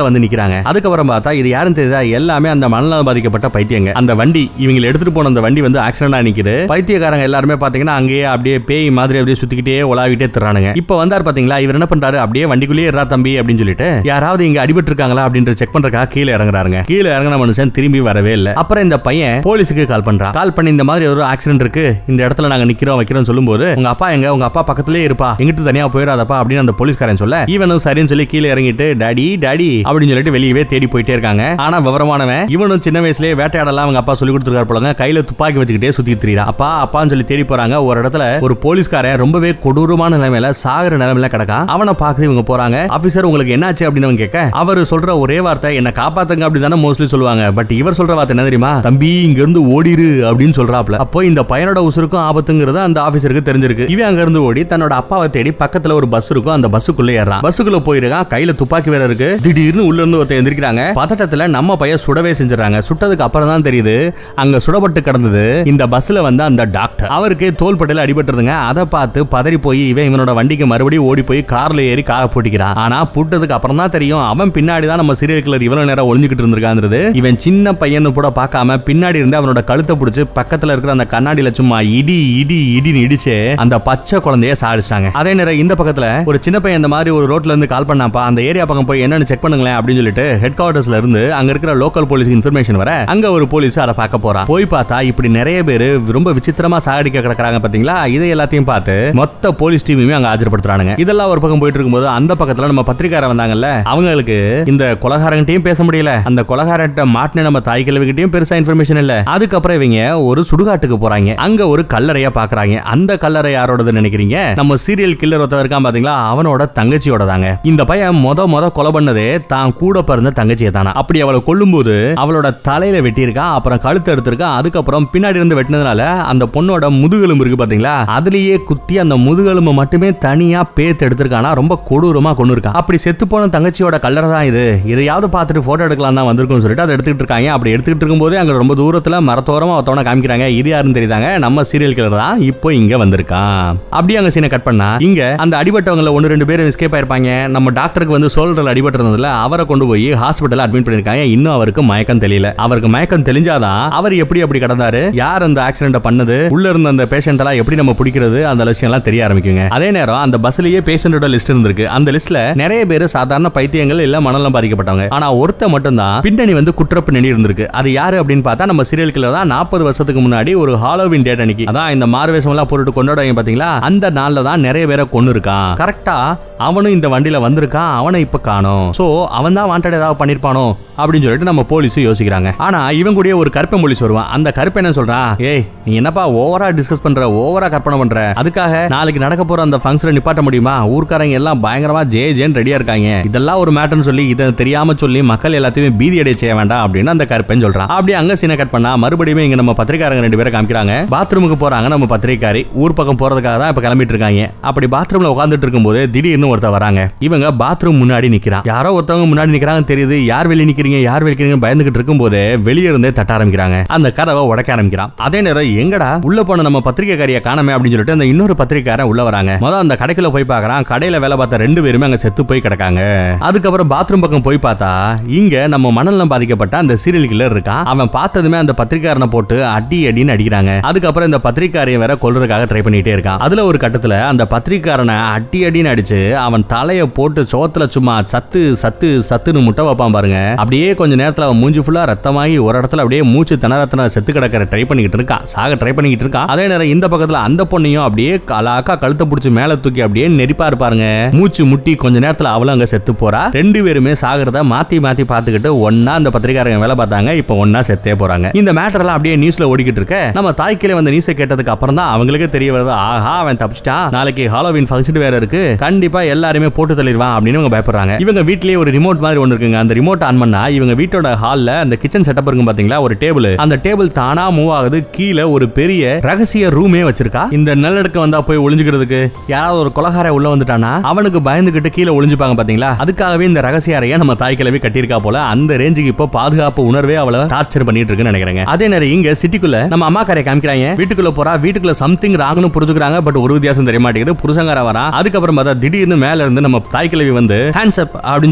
வந்து நிக்கிறாங்க அதுக்கப்புறம் பார்த்தா இது யாரும் தெரியுதா எல்லாமே அந்த மனநலம் பாதிக்கப்பட்ட பைத்தியங்க அந்த வண்டி இவங்க எடுத்துட்டு போன அந்த வண்டி வந்து ஆக்சிடென்டா நிக்குது பைத்தியக்காரங்க எல்லாருமே பாத்தீங்கன்னா அங்கேயே அப்படியே பேய் மாதிரி அப்படியே சுத்திக்கிட்டே உலாவிட்டே திறானுங்க இப்ப வந்தார் பாத்தீங்களா இவர் என்ன பண்றாரு அப்படியே வண்டிக்குள்ளேயே இருறா தம்பி அப்படின்னு சொல்லிட்டு யாராவது இங்க அடிபட்டு இருக்காங்களா அப்படின்ற செக் பண்றதுக்காக கீழே இறங்குறாருங்க கீழே இறங்கின மனுஷன் திரும்பி வரவே இல்லை அப்புறம் இந்த பையன் போலீஸுக்கு கால் பண்றான் கால் பண்ணி இந்த மாதிரி ஒரு ஆக்சிடென்ட் இருக்கு இந்த இடத்துல நாங்க நிக்கிறோம் வைக்கிறோம் சொல்லும்போது உங்க அப்பா எங்க உங்க அப்பா பக்கத்துலயே இருப்பா எங்கிட்டு தனியா போயிடாதப்பா அப்படின்னு அந்த போலீஸ்காரன் சொல்ல இவனும் சரின்னு சொல்லி கீழே இறங்கிட்டு டாடி டாடி அப்படின்னு சொல்லிட்டு வெளியவே தேடி போயிட்டே இருக்காங்க ஆனா விவரமானவன் இவனும் சின்ன வயசுலயே வேட்டையாடலாம் அவங்க அப்பா சொல்லி கொடுத்துருக்காரு போலங்க கையில துப்பாக்கி வச்சுக்கிட்டே சுத்தி திரியிறான் அப்பா அப்பான்னு சொல்லி தேடி போறாங்க ஒரு இடத்துல ஒரு போலீஸ்காரன் ரொம்பவே கொடூரமான நிலைமையில சாகுற நிலைமையில கிடக்கா அவனை பார்க்க இவங்க போறாங்க ஆபீசர் உங்களுக்கு என்னாச்சு அப்படின்னு அவன் கேட்க அவர் சொல்ற ஒரே வார்த்தை என்ன காப்பாத்துங்க அப்படி தானே மோஸ்ட்லி சொல்லுவாங்க பட் இவர் சொல்ற வார்த்தை என்ன தெரியுமா தம்பி இங்க இருந்து ஓடிரு அப்படின்னு சொல்றாப்ல அப்போ இந்த பையனோட உசுருக்கும் ஆபத்துங்கிறது அந்த ஆபீசருக்கு தெரிஞ்சிருக்கு இவன் அங்க இருந்து ஓடி தன்னோட அப்பாவை தேடி பக்கத்துல ஒரு பஸ் இருக்கும் அந்த பஸ்ஸுக்குள்ள ஏறான் பஸ்ஸுக்குள்ள போயிருக்கான் கையில துப்பாக்கி வேற இருக்கு திடீர்னு உள்ள இருந்து ஒருத்தர் எந்திரிக்கிறாங்க பதட்டத்துல நம்ம பையன் சுடவே செஞ்சுறாங்க சுட்டதுக்கு அப்புறம் தான் தெரியுது அங்க சுடப்பட்டு கிடந்தது இந்த பஸ்ல வந்து அந்த டாக்டர் அவருக்கு தோள்பட்டையில அடிபட்டுருதுங்க அதை பார்த்து பதறி போய் இவன் இவனோட வண்டிக்கு மறுபடியும் ஓடி போய் கார்ல ஏறி காரை பூட்டிக்கிறான் ஆனா பூட்டதுக்கு அப்புறம் தான் தெரியும் அவன் பின்னாடி தான் நம்ம சீரியல் கிளர் இவ்வளவு நேரம் ஒளிஞ்சுக்கிட்டு இருந்திருக்காங்கிறது இவன் சின்ன பையன் கூட பார்க்காம பின்னாடி இருந்து அவனோட கழுத்தை பிடிச்சு பக்கத்துல இருக்கிற அந்த கண்ணாடியில சும்மா இடி இடி இடின்னு இடிச்சு அந்த பச்சை குழந்தைய சாடிச்சிட்டாங்க அதே நேரம் இந்த பக்கத்துல ஒரு சின்ன பையன் இந்த மாதிரி ஒரு ரோட்ல இருந்து கால் பண்ணாப்பா அந்த ஏரியா பக்கம் போய் என்னன்னு செக் பண்ணுங்களேன் அப்படின்னு சொல்லிட்டு ஹெட் குவார்டர்ஸ்ல இருந்து அங்க இருக்கிற லோக்கல் போலீஸ் இன்ஃபர்மேஷன் வர அங்க ஒரு போலீஸ் அதை பார்க்க போறான் போய் பார்த்தா இப்படி நிறைய பேர் ரொம்ப விசித்திரமா சாகடிக்க கிடக்குறாங்க பாத்தீங்களா இதை எல்லாத்தையும் பார்த்து மொத்த போலீஸ் டீமுமே அங்க ஆஜர்படுத்துறானுங்க இதெல்லாம் ஒரு பக்கம் போயிட்டு இருக்கும்போது அந்த பக்கத்துல நம்ம பத்திரிக்காரர் வந்தாங்கல்ல அவங்களுக்கு இந்த கொலகாரங்கிட்டையும் பேச முடியல அந்த கொலகாரட்ட மாட்டின நம்ம தாய் கிழவிகிட்டையும் பெருசா இன்ஃபர்மேஷன் இல்ல அதுக்கப்புறம் இவங்க ஒரு சுடுகாட்டுக்கு போறாங்க அங்க ஒரு கல்லறைய பாக்குறாங்க அந்த கல்லறை யாரோடது நினைக்கிறீங்க நம்ம சீரியல் கில்லர் ஒருத்தர் இருக்கான் பாத்தீங்களா அவனோட தங்கச்சியோட தாங்க இந்த பையன் மொத மொத கொலை பண்ணதே தான் கூட பிறந்த தங்கச்சியை தானா அப்படி அவளை கொல்லும்போது அவளோட தலையில வெட்டியிருக்கான் அப்புறம் கழுத்து எடுத்திருக்கான் அதுக்கப்புறம் பின்னாடி இருந்து வெட்டினதுனால அந்த பொண்ணோட முதுகெலும்பு இருக்கு பாத்தீங்களா அதுலயே குத்தி அந்த முதுகெலும்பு மட்டுமே தனியா பேத்து எடுத்திருக்கானா ரொம்ப கொடூரமா கொண்டு இருக்கான் அப்படி செத்து போன தங்கச்சியோட கல்லறை தான் இது இதையாவது பார்த்துட்டு போட்டோ எடுக்கலாம் தான் வந்திருக்கும்னு சொல்லிட்டு அதை எடுத்துக்கிட்டு இருக்காங்க அப்படி எடுத்துக்கிட்டு இருக்கும்போது அங்க ரொம்ப தூரத்துல மரத்தோரமா ஒருத்தவன காமிக்கிறாங்க இது யாருன்னு தெரியுதாங்க நம்ம சீரியல் கிளர் தான் இப்போ இங்க வந்திருக்கான் அப்படியே அங்க சீனை கட் பண்ணா இங்க அந்த அடிபட்டவங்கள ஒன்னு ரெண்டு பேரும் எஸ்கேப் ஆயிருப்பாங்க நம்ம டாக்டருக்கு வந்து சோல்டர்ல அடிபட்டு இருந்ததுல அவரை கொண்டு போய் ஹாஸ்பிட்டல் அட்மிட் பண்ணிருக்காங்க இன்னும் அவருக்கு மயக்கம் தெரியல அவருக்கு மயக்கம் தெளிஞ்சாதான் அவர் எப்படி அப்படி கடந்தாரு யார் அந்த ஆக்சிடென்ட் பண்ணது உள்ள இருந்த அந்த பேஷண்ட் எல்லாம் எப்படி நம்ம பிடிக்கிறது அந்த விஷயம் எல்லாம் தெரிய ஆரம்பிக்குங்க அதே நேரம் அந்த பஸ்லயே பேஷண்டோட லிஸ்ட் இருந்திருக்கு அந்த லிஸ்ட்ல நிறைய பேர் சாதாரண பைத்தியங்கள் இல்ல மனநலம் பாதிக்கப்பட்டவங்க ஆனா ஒருத்த மட்டும்தான் பின்னணி வந்து குற்ற பின்னணி இருந்திருக்கு அது யாரு அப்படின்னு பார்த்தா நம்ம சீரியல் கில்லர் தான் நாற்பது வருஷத்துக்கு முன்னாடி ஒரு ஹாலோவின் டேட் அன்னைக்கு அதான் இந்த மார்வேஷம் எல்லாம் போட்டுட்டு கொண்டாடுவாங்க பாத்தீங்களா அந்த நாள்ல தான் நிறைய பேரை கொண்டு இருக்கான் கரெக்டா அவனும் இந்த வண்டியில வந்திருக்கான் அவனை இப்ப காணோம் சோ அவன் தான் வாண்டட் ஏதாவது பண்ணிருப்பானோ அப்படின்னு சொல்லிட்டு நம்ம போலீஸ் யோசிக்கிறாங்க ஆனா இவன் கூடயே ஒரு கருப்பை போலீஸ் வருவான் அந்த கருப்பு என்ன சொல்றான் ஏய் நீ என்னப்பா ஓவரா டிஸ்கஸ் பண்ற ஓவரா கற்பனை பண்ற அதுக்காக நாளைக்கு நடக்க போற அந்த ஃபங்க்ஷனை நிப்பாட்ட முடியுமா ஊர்க்காரங்க எல்லாம் பயங்கரமா ஜே ஜேன்னு ரெடியா இருக்காங்க இதெல்லாம் ஒரு மேட்டர்னு சொல்லி இதை தெரியாம சொல்லி மக்கள் எல்லாத்தையுமே பீதி அடைய செய்ய வேண்டாம் அப்படின்னு அந்த கருப்பன் சொல்றான் அப்படியே அங்க சீனை கட் பண்ணா மறுபடியும் இங்க நம்ம பத்திரிக்காரங்க ரெண்டு பேரை காமிக்கிறாங்க பாத்ரூமுக்கு போறாங்க நம்ம பத்திரிக்காரி ஊர் பக்கம் போறதுக்காக தான் இப்ப கிளம்பிட்டு இருக்காங்க அப்படி பாத்ரூம்ல உட்காந்துட்டு இருக்கும்போது திடீர்னு ஒருத்தர் வராங்க இவங்க பாத்ரூம் முன்னாடி நிக்கிறான் யாரோ ஒருத்தவங்க முன்னாடி நிக்கிறாங்க தெரியுது யார் வெளியே நிக்கிறீங்க யார் வெளிக்கிறீங்க பயந்துகிட்டு இருக்கும்போது வெளியே இருந்தே தட்ட ஆரம்பிக்கிறாங்க அந்த கதவை உடைக்க ஆரம்பிக்கிறான் அதே நேரம் எங்கடா உள்ள போன நம்ம பத்திரிக்கைக்காரிய காணமே அப்படின்னு சொல்லிட்டு அந்த இன்னொரு பத்திரிக்காரன் உள்ள வராங்க முதல்ல அந்த கடைக்குள்ள போய் பார்க்கறான் கடையில வேலை பார்த்த ரெண்டு பேருமே அங்க செத்து போய் கிடக்காங்க அதுக்கப்புறம் பாத்ரூம் பக்கம் போய் பார்த்தா இங்க நம்ம மனநலம் பாதிக்கப்பட்ட அந்த சீரியல் கில்லர் இருக்கான் அவன் பார்த்ததுமே அந்த பத்திரிக்காரனை போட்டு அடி அடின்னு அடிக்கிறாங்க அதுக்கப்புறம் இந்த பத்திரிக்காரைய வேற கொல்றதுக்காக ட்ரை பண்ணிட்டே இருக்கான் அதுல ஒரு கட்டத்துல அந்த பத்திரிக்காரனை அடி அடின்னு அடிச்சு அவன் தலைய போட்டு சோத்துல சும்மா சத்து சத்து சத்துன்னு முட்டை வைப்பான் பாருங்க அப்படியே கொஞ்ச நேரத்துல அவன் மூஞ்சி ஃபுல்லா ரத்தமாகி ஒரு இடத்துல அப்படியே மூச்சு திணறத்தன செத்து கிடக்கிற ட்ரை பண்ணிக்கிட்டு இருக்கான் சாக ட்ரை பண்ணிக்கிட்டு இருக்கான் அதே நேரம் இந்த பக்கத்துல அந்த பொண்ணையும் அப்படியே அலாக்கா கழுத்தை பிடிச்சி மேல தூக்கி அப்படியே நெரிப்பா இருப்பாருங்க மூச்சு முட்டி கொஞ்ச நேரத்துல அவளும் அங்க செத்து போறா ரெண்டு பேருமே சாகிறத மாத்தி மாத்தி பாத்துக்கிட்டு ஒன்னா அந்த பத்திரிக்காரங்க வேலை பார்த்தாங்க இப்போ ஒன்னா செத்தே போறாங்க இந்த மேட்டர் எல்லாம் அப்படியே நியூஸ்ல ஓடிக்கிட்டு இருக்க நம்ம தாய்க்கிலே வந்த நியூஸை கேட்டதுக்கு அப்புறம் தான் அவங்களுக்கே தெரிய வருது ஆஹா அவன் தப்பிச்சிட்டான் நாளைக்கு ஹாலோவின் ஃபங்க்ஷன் வேற இருக்கு கண்டிப்பா எல்லாருமே போட்டு தள்ளிடுவான் அப்படின்னு இவங்க பயப்படுறாங்க இவங்க வீட்லயே ஒரு ரிமோட் மாதிரி ஒன்று இருக்குங்க அந்த ரிமோட் ஆன் பண்ணா இவங்க வீட்டோட ஹால்ல அந்த கிச்சன் செட்டப் இருக்கும் பாத்தீங்களா ஒரு டேபிள் அந்த டேபிள் தானா மூவ் ஆகுது கீழே ஒரு பெரிய ரகசிய ரூமே வச்சிருக்கா இந்த நல்லடக்க வந்தா போய் ஒளிஞ்சுக்கிறதுக்கு யாராவது ஒரு கொலகார உள்ள வந்துட்டானா அவனுக்கு பயந்துகிட்டு கீழே ஒளிஞ்சுப்பாங்க பாத்தீங்களா அதுக்காகவே இந்த ரகசிய அறைய நம்ம தாய் கிழவி கட்டியிருக்கா போல அந்த ரேஞ்சுக்கு இப்போ பாதுகாப்பு உணர்வே அவளை டார்ச்சர் பண்ணிட்டு இருக்குன்னு நினைக்கிறேங்க அதே நேரம் இங்க சிட்டிக்குள்ள நம்ம அம்மா காரை காமிக்கிறாங்க வீட்டுக்குள்ள போறா வீட்டுக்குள்ள சம்திங் ராங்னு புரிஞ்சுக்கிறாங்க பட் ஒரு வித்தியாசம் தெரிய மாட்டேங்குது புருஷங்கார வரா அதுக்கப்புறம் பார்த்தா திடீர்னு மேல இருந்து நம்ம தாய் கிழவி வந்து ஹேண்ட்ஸ் அப் அப்படின்னு சொல்லி கை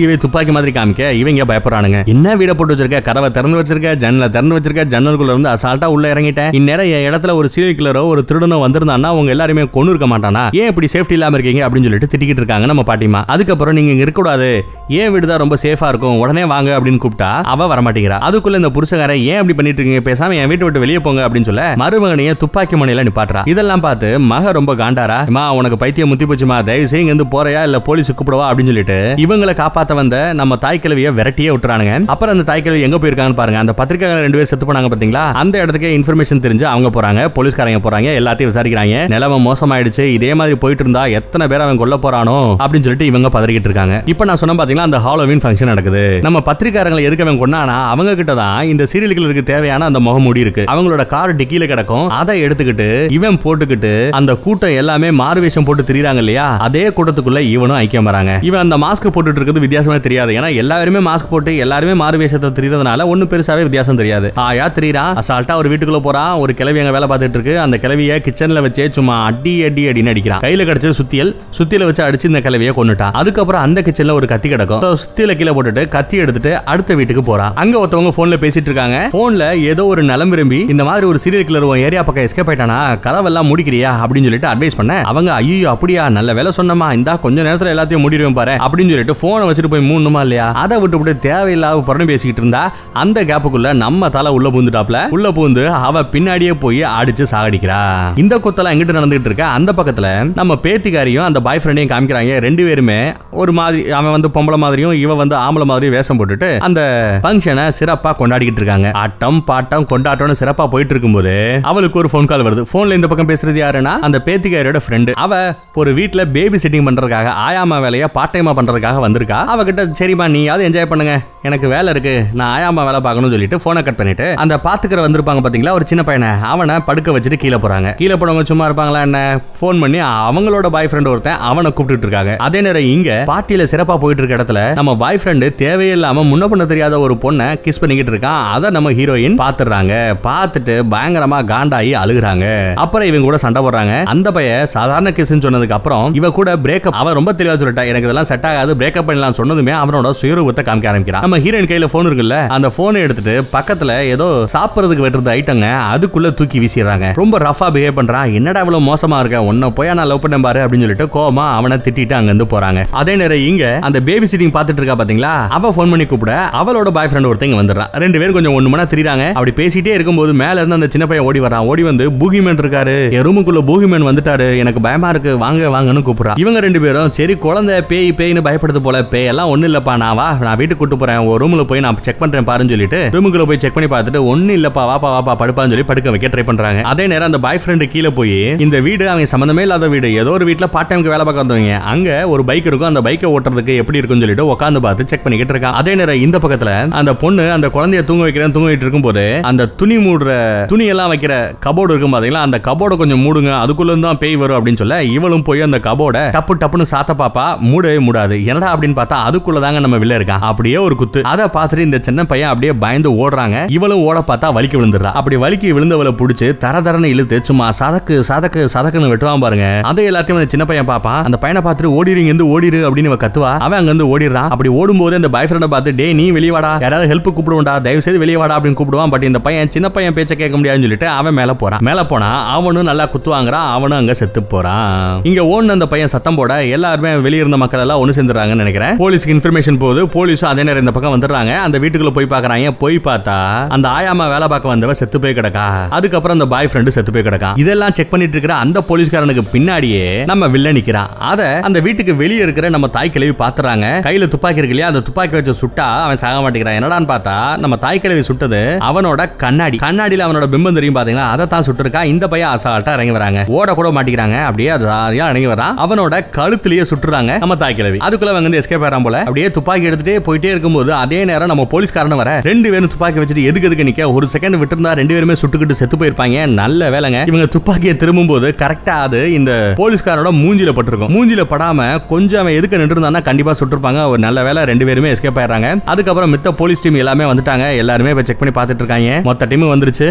மூஞ்சியவே துப்பாக்கி மாதிரி காமிக்க இவங்க பயப்படுறானுங்க என்ன வீட போட்டு வச்சிருக்க கதவை திறந்து வச்சிருக்க ஜன்னல திறந்து வச்சிருக்க ஜன்னலுக்குள்ள இருந்து அசால்ட்டா உள்ள இறங்கிட்டேன் இந்நேரம் என் இடத்துல ஒரு சீரியல் கில்லரோ ஒரு திருடனோ வந்திருந்தான்னா அவங்க எல்லாருமே கொண்டு இருக்க மாட்டானா ஏன் இப்படி சேஃப்டி இல்லாம இருக்கீங்க அப்படின்னு சொல்லிட்டு திட்டிக்கிட்டு இருக்காங்க நம்ம பாட்டிமா அதுக்கப்புறம் நீங்க இங்க இருக்கக்கூடாது ஏன் வீடு தான் ரொம்ப சேஃபா இருக்கும் உடனே வாங்க அப்படின்னு கூப்பிட்டா அவ வர மாட்டேங்கிறா அதுக்குள்ள இந்த புருஷகாரன் ஏன் அப்படி பண்ணிட்டு இருக்கீங்க பேசாம என் வீட்டை விட்டு வெளியே போங்க அப்படின்னு சொல்ல மருமகனைய துப்பாக்கி மணியில நிப்பாட்டுறா இதெல்லாம் பார்த்து மக ரொம்ப காண்டாரா அம்மா உனக்கு பைத்தியம் முத்தி போச்சுமா தயவு செய்து இங்க இருந்து போறையா இல்ல போலீஸ் கூப்பிடவா அப்படின்னு சொல்லிட்டு இவங்களை காப்பாத்த வந்த நம்ம தாய் கிழவிய விரட்டியே விட்டுறானுங்க அப்புறம் அந்த தாய் கிழவி எங்க போயிருக்காங்கன்னு பாருங்க அந்த பத்திரிக்கை ரெண்டு பேர் செத்து போனாங்க பாத்தீங்களா அந்த இடத்துக்கு இன்ஃபர்மேஷன் தெரிஞ்சு அவங்க போறாங்க போலீஸ்காரங்க போறாங்க எல்லாத்தையும் விசாரிக்கிறாங்க நிலவ மோசமாயிடுச்சு இதே மாதிரி போயிட்டு இருந்தா எத்தனை பேர் அவன் கொல்ல போறானோ அப்படின்னு சொல்லிட்டு இவங்க பதறிக்கிட்டு இருக்காங்க இப்போ நான் சொன்ன பாத்தீங்களா அந்த ஹாலோவின் ஃபங்க்ஷன் நடக்குது நம்ம பத்திரிக்காரங்களை எதுக்கு அவன் கொண்டானா அவங்க கிட்ட தான் இந்த சீரியல் கிளருக்கு தேவையான அந்த முகமூடி இருக்கு அவங்களோட கார் டிக்கில கிடக்கும் அதை எடுத்துக்கிட்டு இவன் போட்டுக்கிட்டு அந்த கூட்டம் எல்லாமே மாறுவேஷம் போட்டு திரியுறாங்க இல்லையா அதே கூட்டத்துக்குள்ள இவனும் ஐக்கியம் வராங்க இவன் அந்த மாஸ்க் போட்டுட்டு இருக்கிறது வித்தியாசமா தெரியாது ஏன்னா எல்லாருமே மாஸ்க் போட்டு எல்லாருமே மாறுவேஷத்தை தெரியறதுனால ஒன்னும் பெருசாவே வித்தியாசம் தெரியாது ஆயா திரியறான் அசால்ட்டா ஒரு வீட்டுக்குள்ள போறான் ஒரு கிழவி அங்க வேலை பார்த்துட்டு இருக்கு அந்த கிழவிய கிச்சன்ல வச்சே சும்மா அடி அடி அடின்னு அடிக்கிறான் கையில கிடைச்சது சுத்தியல் சுத்தியில வச்சு அடிச்சு இந்த கிழவிய கொண்டுட்டான் அதுக்கப்புறம் அந்த கிச்சன்ல ஒரு கத்தி கிடக்கும் So, சுத்தியில கீழே போட்டுட்டு கத்தி எடுத்துட்டு அடுத்த வீட்டுக்கு போறான் அங்க ஒருத்தவங்க போன்ல பேசிட்டு இருக்காங்க போன்ல ஏதோ ஒரு நலம் விரும்பி இந்த மாதிரி ஒரு சீரியல் கிளர் உன் ஏரியா பக்கம் எஸ்கேப் ஆயிட்டானா கதவெல்லாம் முடிக்கிறியா அப்படின்னு சொல்லிட்டு அட்வைஸ் பண்ண அவங்க ஐயோ அப்படியா நல்ல வேலை சொன்னமா இந்தா கொஞ்ச நேரத்துல எல்லாத்தையும் முடிடுவேன் பாரு அப்படின்னு சொல்லிட்டு போனை வச்சுட்டு போய் மூணுமா இல்லையா அதை விட்டு விட்டு தேவையில்லாத புறணி பேசிக்கிட்டு இருந்தா அந்த கேப்புக்குள்ள நம்ம தலை உள்ள பூந்துட்டாப்ல உள்ள பூந்து அவ பின்னாடியே போய் அடிச்சு சாகடிக்கிறா இந்த கொத்தெல்லாம் எங்கிட்ட நடந்துகிட்டு இருக்க அந்த பக்கத்துல நம்ம பேத்திக்காரியும் அந்த பாய் ஃப்ரெண்டையும் காமிக்கிறாங்க ரெண்டு பேருமே ஒரு மாதிரி அவன் வந்து பொம்பளை மாதிரியும் இவ வந்து ஆம்பளை மாதிரியும் வேஷம் போட்டுட்டு அந்த ஃபங்க்ஷனை சிறப்பா கொண்டாடிக்கிட்டு இருக்காங்க ஆட்டம் பாட்டம் கொண்டாட்டம்னு சிறப்பா போயிட்டு இருக்கும்போது அவளுக்கு ஒரு ஃபோன் கால் வருது போன்ல இந்த பக்கம் பேசுறது யாருன்னா அந்த பேத்திக்காரியோட ஃப்ரெண்டு அவ ஒரு வீட்ல பேபி செட்டிங் பண்றதுக்காக ஆயாமா வேலையை பார்ட் டைமா பண்றதுக்காக வந்திருக்கா அவகிட்ட சரிம்மா நீயாவது என்ஜாய் பண்ணுங்க எனக்கு வேலை இருக்கு நான் ஆயாமா வேலை பார்க்கணும்னு சொல்லிட்டு போனை கட் பண்ணிட்டு அந்த பாத்துக்கிற வந்திருப்பாங்க பாத்தீங்களா ஒரு சின்ன பையனை அவனை படுக்க வச்சுட்டு கீழே போறாங்க கீழே போனவங்க சும்மா இருப்பாங்களா என்ன ஃபோன் பண்ணி அவங்களோட பாய் ஃப்ரெண்ட் ஒருத்தன் அவனை கூப்பிட்டு இருக்காங்க அதே நேரம் இங்க பார்ட்டியில சிறப்பா போயிட்டு இருக்க இடத்துல நம்ம பாய் ஃப்ரெண்டு தேவையில்லாம முன்ன பண்ண தெரியாத ஒரு பொண்ணை கிஸ் பண்ணிக்கிட்டு இருக்கான் அதை நம்ம ஹீரோயின் பாத்துறாங்க பார்த்துட்டு பயங்கரமா காண்டாயி அழுகுறாங்க அப்புறம் இவங்க கூட சண்டை போடுறாங்க அந்த பையன் சாதாரண கிஸ்ன்னு சொன்னதுக்கு அப்புறம் இவ கூட பிரேக்கப் அவன் ரொம்ப தெளிவா சொல்லிட்டா எனக்கு இதெல்லாம் செட் ஆகாது பிரேக்கப் பண்ணலாம் சொன்னதுமே அவனோட சுயரூபத்தை காமிக்க ஆரம்பிக்கிறான் நம்ம ஹீரோயின் கையில போன் இருக்குல்ல அந்த போனை எடுத்துட்டு பக்கத்துல ஏதோ சாப்பிடுறதுக்கு வெட்டுறது ஐட்டங்க அதுக்குள்ள தூக்கி வீசிடுறாங்க ரொம்ப ரஃபா பிஹேவ் பண்றான் என்னடா இவ்வளவு மோசமா இருக்க உன்னை போய் நான் லவ் பண்ண பாரு அப்படின்னு சொல்லிட்டு கோமா அவனை திட்டிட்டு அங்க இருந்து போறாங்க அதே நேரம் இங்க அந்த பேபி சிட்டிங் பாத்துட்டு இருக்கா பாத்தீங்களா அவ போன் பண்ணி கூப்பிட அவளோட பாய் ஃப்ரெண்ட் ஒருத்தங்க வந்துடுறான் ரெண்டு பேரும் கொஞ்சம் ஒண்ணு மணி திரிறாங்க அப்படி பேசிட்டே இருக்கும்போது மேல இருந்து அந்த சின்ன பையன் ஓடி வரான் ஓடி வந்து பூகிமேன் இருக்காரு என் ரூமுக்குள்ள பூகிமேன் வந்துட்டாரு எனக்கு பயமா இருக்கு வாங்க வாங்கன்னு கூப்பிடுறான் இவங்க ரெண்டு பேரும் சரி குழந்தை பேய் பேய்னு பயப்படுது போல பேய் எல்லாம் ஒண்ணு இல்லப்பா நான் வா நான் வீட்டுக்கு கூட்டு போறேன் ஒரு ரூம்ல போய் நான் செக் பண்றேன் பாருன்னு சொல்லிட்டு ரூமுக்குள்ள போய் செக் பண்ணி பார்த்துட்டு ஒண்ணு இல்லப்பா வாப்பா வாப்பா படுப்பான்னு சொல்லி படுக்க வைக்க ட்ரை பண்றாங்க அதே நேரம் அந்த பாய் ஃப்ரெண்டு கீழே போய் இந்த வீடு அவங்க சம்பந்தமே இல்லாத வீடு ஏதோ ஒரு வீட்ல பார்ட் டைம்க்கு வேலை பார்க்க வந்தவங்க அங்க ஒரு பைக் இருக்கும் அந்த பைக்கை ஓட்டுறதுக்கு எப்படி இருக்கும்னு சொல்லிட்டு உட்காந்து பார்த்து செக் பண்ணிக்கிட்டு இருக்கான் அதே நேரம் இந்த பக்கத்துல அந்த பொண்ணு அந்த குழந்தைய தூங்க வைக்கிறேன் தூங்க வைட்டு இருக்கும்போது அந்த துணி மூடுற துணி எல்லாம் வைக்கிற கபோர்டு இருக்கும் பாத்தீங்களா அந்த கபோர்டை கொஞ்சம் மூடுங்க அதுக்குள்ள இருந்து தான் பேய் வரும் அப்படின்னு சொல்ல இவளும் போய் அந்த கபோர்டை டப்பு டப்புன்னு சாத்த பாப்பா மூடவே மூடாது என்னடா அப்படின்னு பார்த்தா அதுக்குள்ள தாங்க நம்ம வெளில இருக்கான் அப்படியே ஒரு குத்து அதை பார்த்துட்டு இந்த சின்ன பையன் அப்படியே பயந்து ஓடுறாங்க இவளும் ஓட பார்த்தா வலிக்கு விழுந்துடுறா அப்படி வலிக்கு விழுந்தவளை பிடிச்சு தர தரன்னு இழுத்து சும்மா சதக்கு சதக்கு சதக்குன்னு வெட்டுவான் பாருங்க அதை எல்லாத்தையும் அந்த சின்ன பையன் பாப்பான் அந்த பையனை பார்த்துட்டு ஓடிடுங்க இருந்து ஓடிடு அப்படின்னு இவ கத்துவா அவன் அங்க இருந்து ஓடிடுறான் அப்படி ஓடும்போது அந்த பாய் ஃப்ரெண்டை பார்த்து டே நீ வெளியே வாடா யாராவது ஹெல்ப் கூப்பிடுவோம்டா தயவு செய்து வெளியே வாடா அப்படின்னு கூப்பிடுவான் பட் இந்த பையன் சின்ன பையன் பேச்ச கேட்க முடியாதுன்னு சொல்லிட்டு அவன் மேல போறான் மேல போனா அவனும் நல்லா குத்துவாங்கிறான் அவனும் அங்க செத்து போறான் இங்க ஓடுன அந்த பையன் சத்தம் போட எல்லாருமே வெளிய இருந்த மக்கள் எல்லாம் ஒண்ணு சேர்ந்துறாங்கன்னு நினைக்கிறேன் போலீஸ்க்கு இன்ஃபர்மேஷன் போகுது போலீஸும் அதே நேரம் இந்த பக்கம் வந்துடுறாங்க அந்த வீட்டுக்குள்ள போய் பாக்குறாங்க போய் பார்த்தா அந்த ஆயாமா வேலை பார்க்க வந்தவ செத்து போய் கிடக்கா அதுக்கப்புறம் அந்த பாய் ஃப்ரெண்டு செத்து போய் கிடக்கா இதெல்லாம் செக் பண்ணிட்டு இருக்கிற அந்த போலீஸ்காரனுக்கு பின்னாடியே நம்ம வில்ல நிக்கிறான் அத அந்த வீட்டுக்கு வெளியே இருக்கிற நம்ம தாய் கிழவி பாத்துறாங்க கையில துப்பாக்கி இருக்கு இல்லையா அந்த துப்பாக்கி வச்சு சுட்டா அவன் சாக மாட்டேங்கிறான் என்னடான்னு பார்த்தா நம்ம தாய் கிழவி சுட்டது அவனோட கண்ணாடி கண்ணாடியில அவனோட பிம்பம் தெரியும் பாத்தீங்களா அதை தான் சுட்டிருக்கா இந்த பையன் அசால்ட்டா இறங்கி வராங்க ஓட கூட மாட்டிக்கிறாங்க அப்படியே அது ஆரியா இறங்கி வரான் அவனோட கழுத்திலேயே சுட்டுறாங்க நம்ம தாய் கிழவி அதுக்குள்ள அவங்க வந்து எஸ்கேப் ஆறான் போல அப்படியே துப்பாக்கி எடுத்துட்டே போயிட்டே இருக்கும்போது அதே நேரம் நம்ம போலீஸ்காரன் வர ரெண்டு பேரும் துப்பாக்கி வச்சுட்டு எதுக்கு எதுக்கு நிக்க ஒரு செகண்ட் விட்டுருந்தா ரெண்டு பேருமே சுட்டுக்கிட்டு செத்து போயிருப்பாங்க நல்ல வேலைங்க இவங்க துப்பாக்கியை திரும்பும் போது கரெக்டா அது இந்த போலீஸ்காரோட மூஞ்சில பட்டிருக்கும் மூஞ்சில படாம கொஞ்சம் அவன் எதுக்கு நின்று கண்டிப்பா சுட்டிருப்பாங்க ஒரு நல்ல வேலை ரெண்டு பேருமே எஸ்கேப் ஆயிடுறாங்க அதுக்கப்புறம் மித்த போலீஸ் டீம் எல்லாமே வந்துட்டாங்க எல்லாருமே இப்ப செக் பண்ணி பார்த்துட்டு இருக்காங்க மொத்த டீம் வந்துருச்சு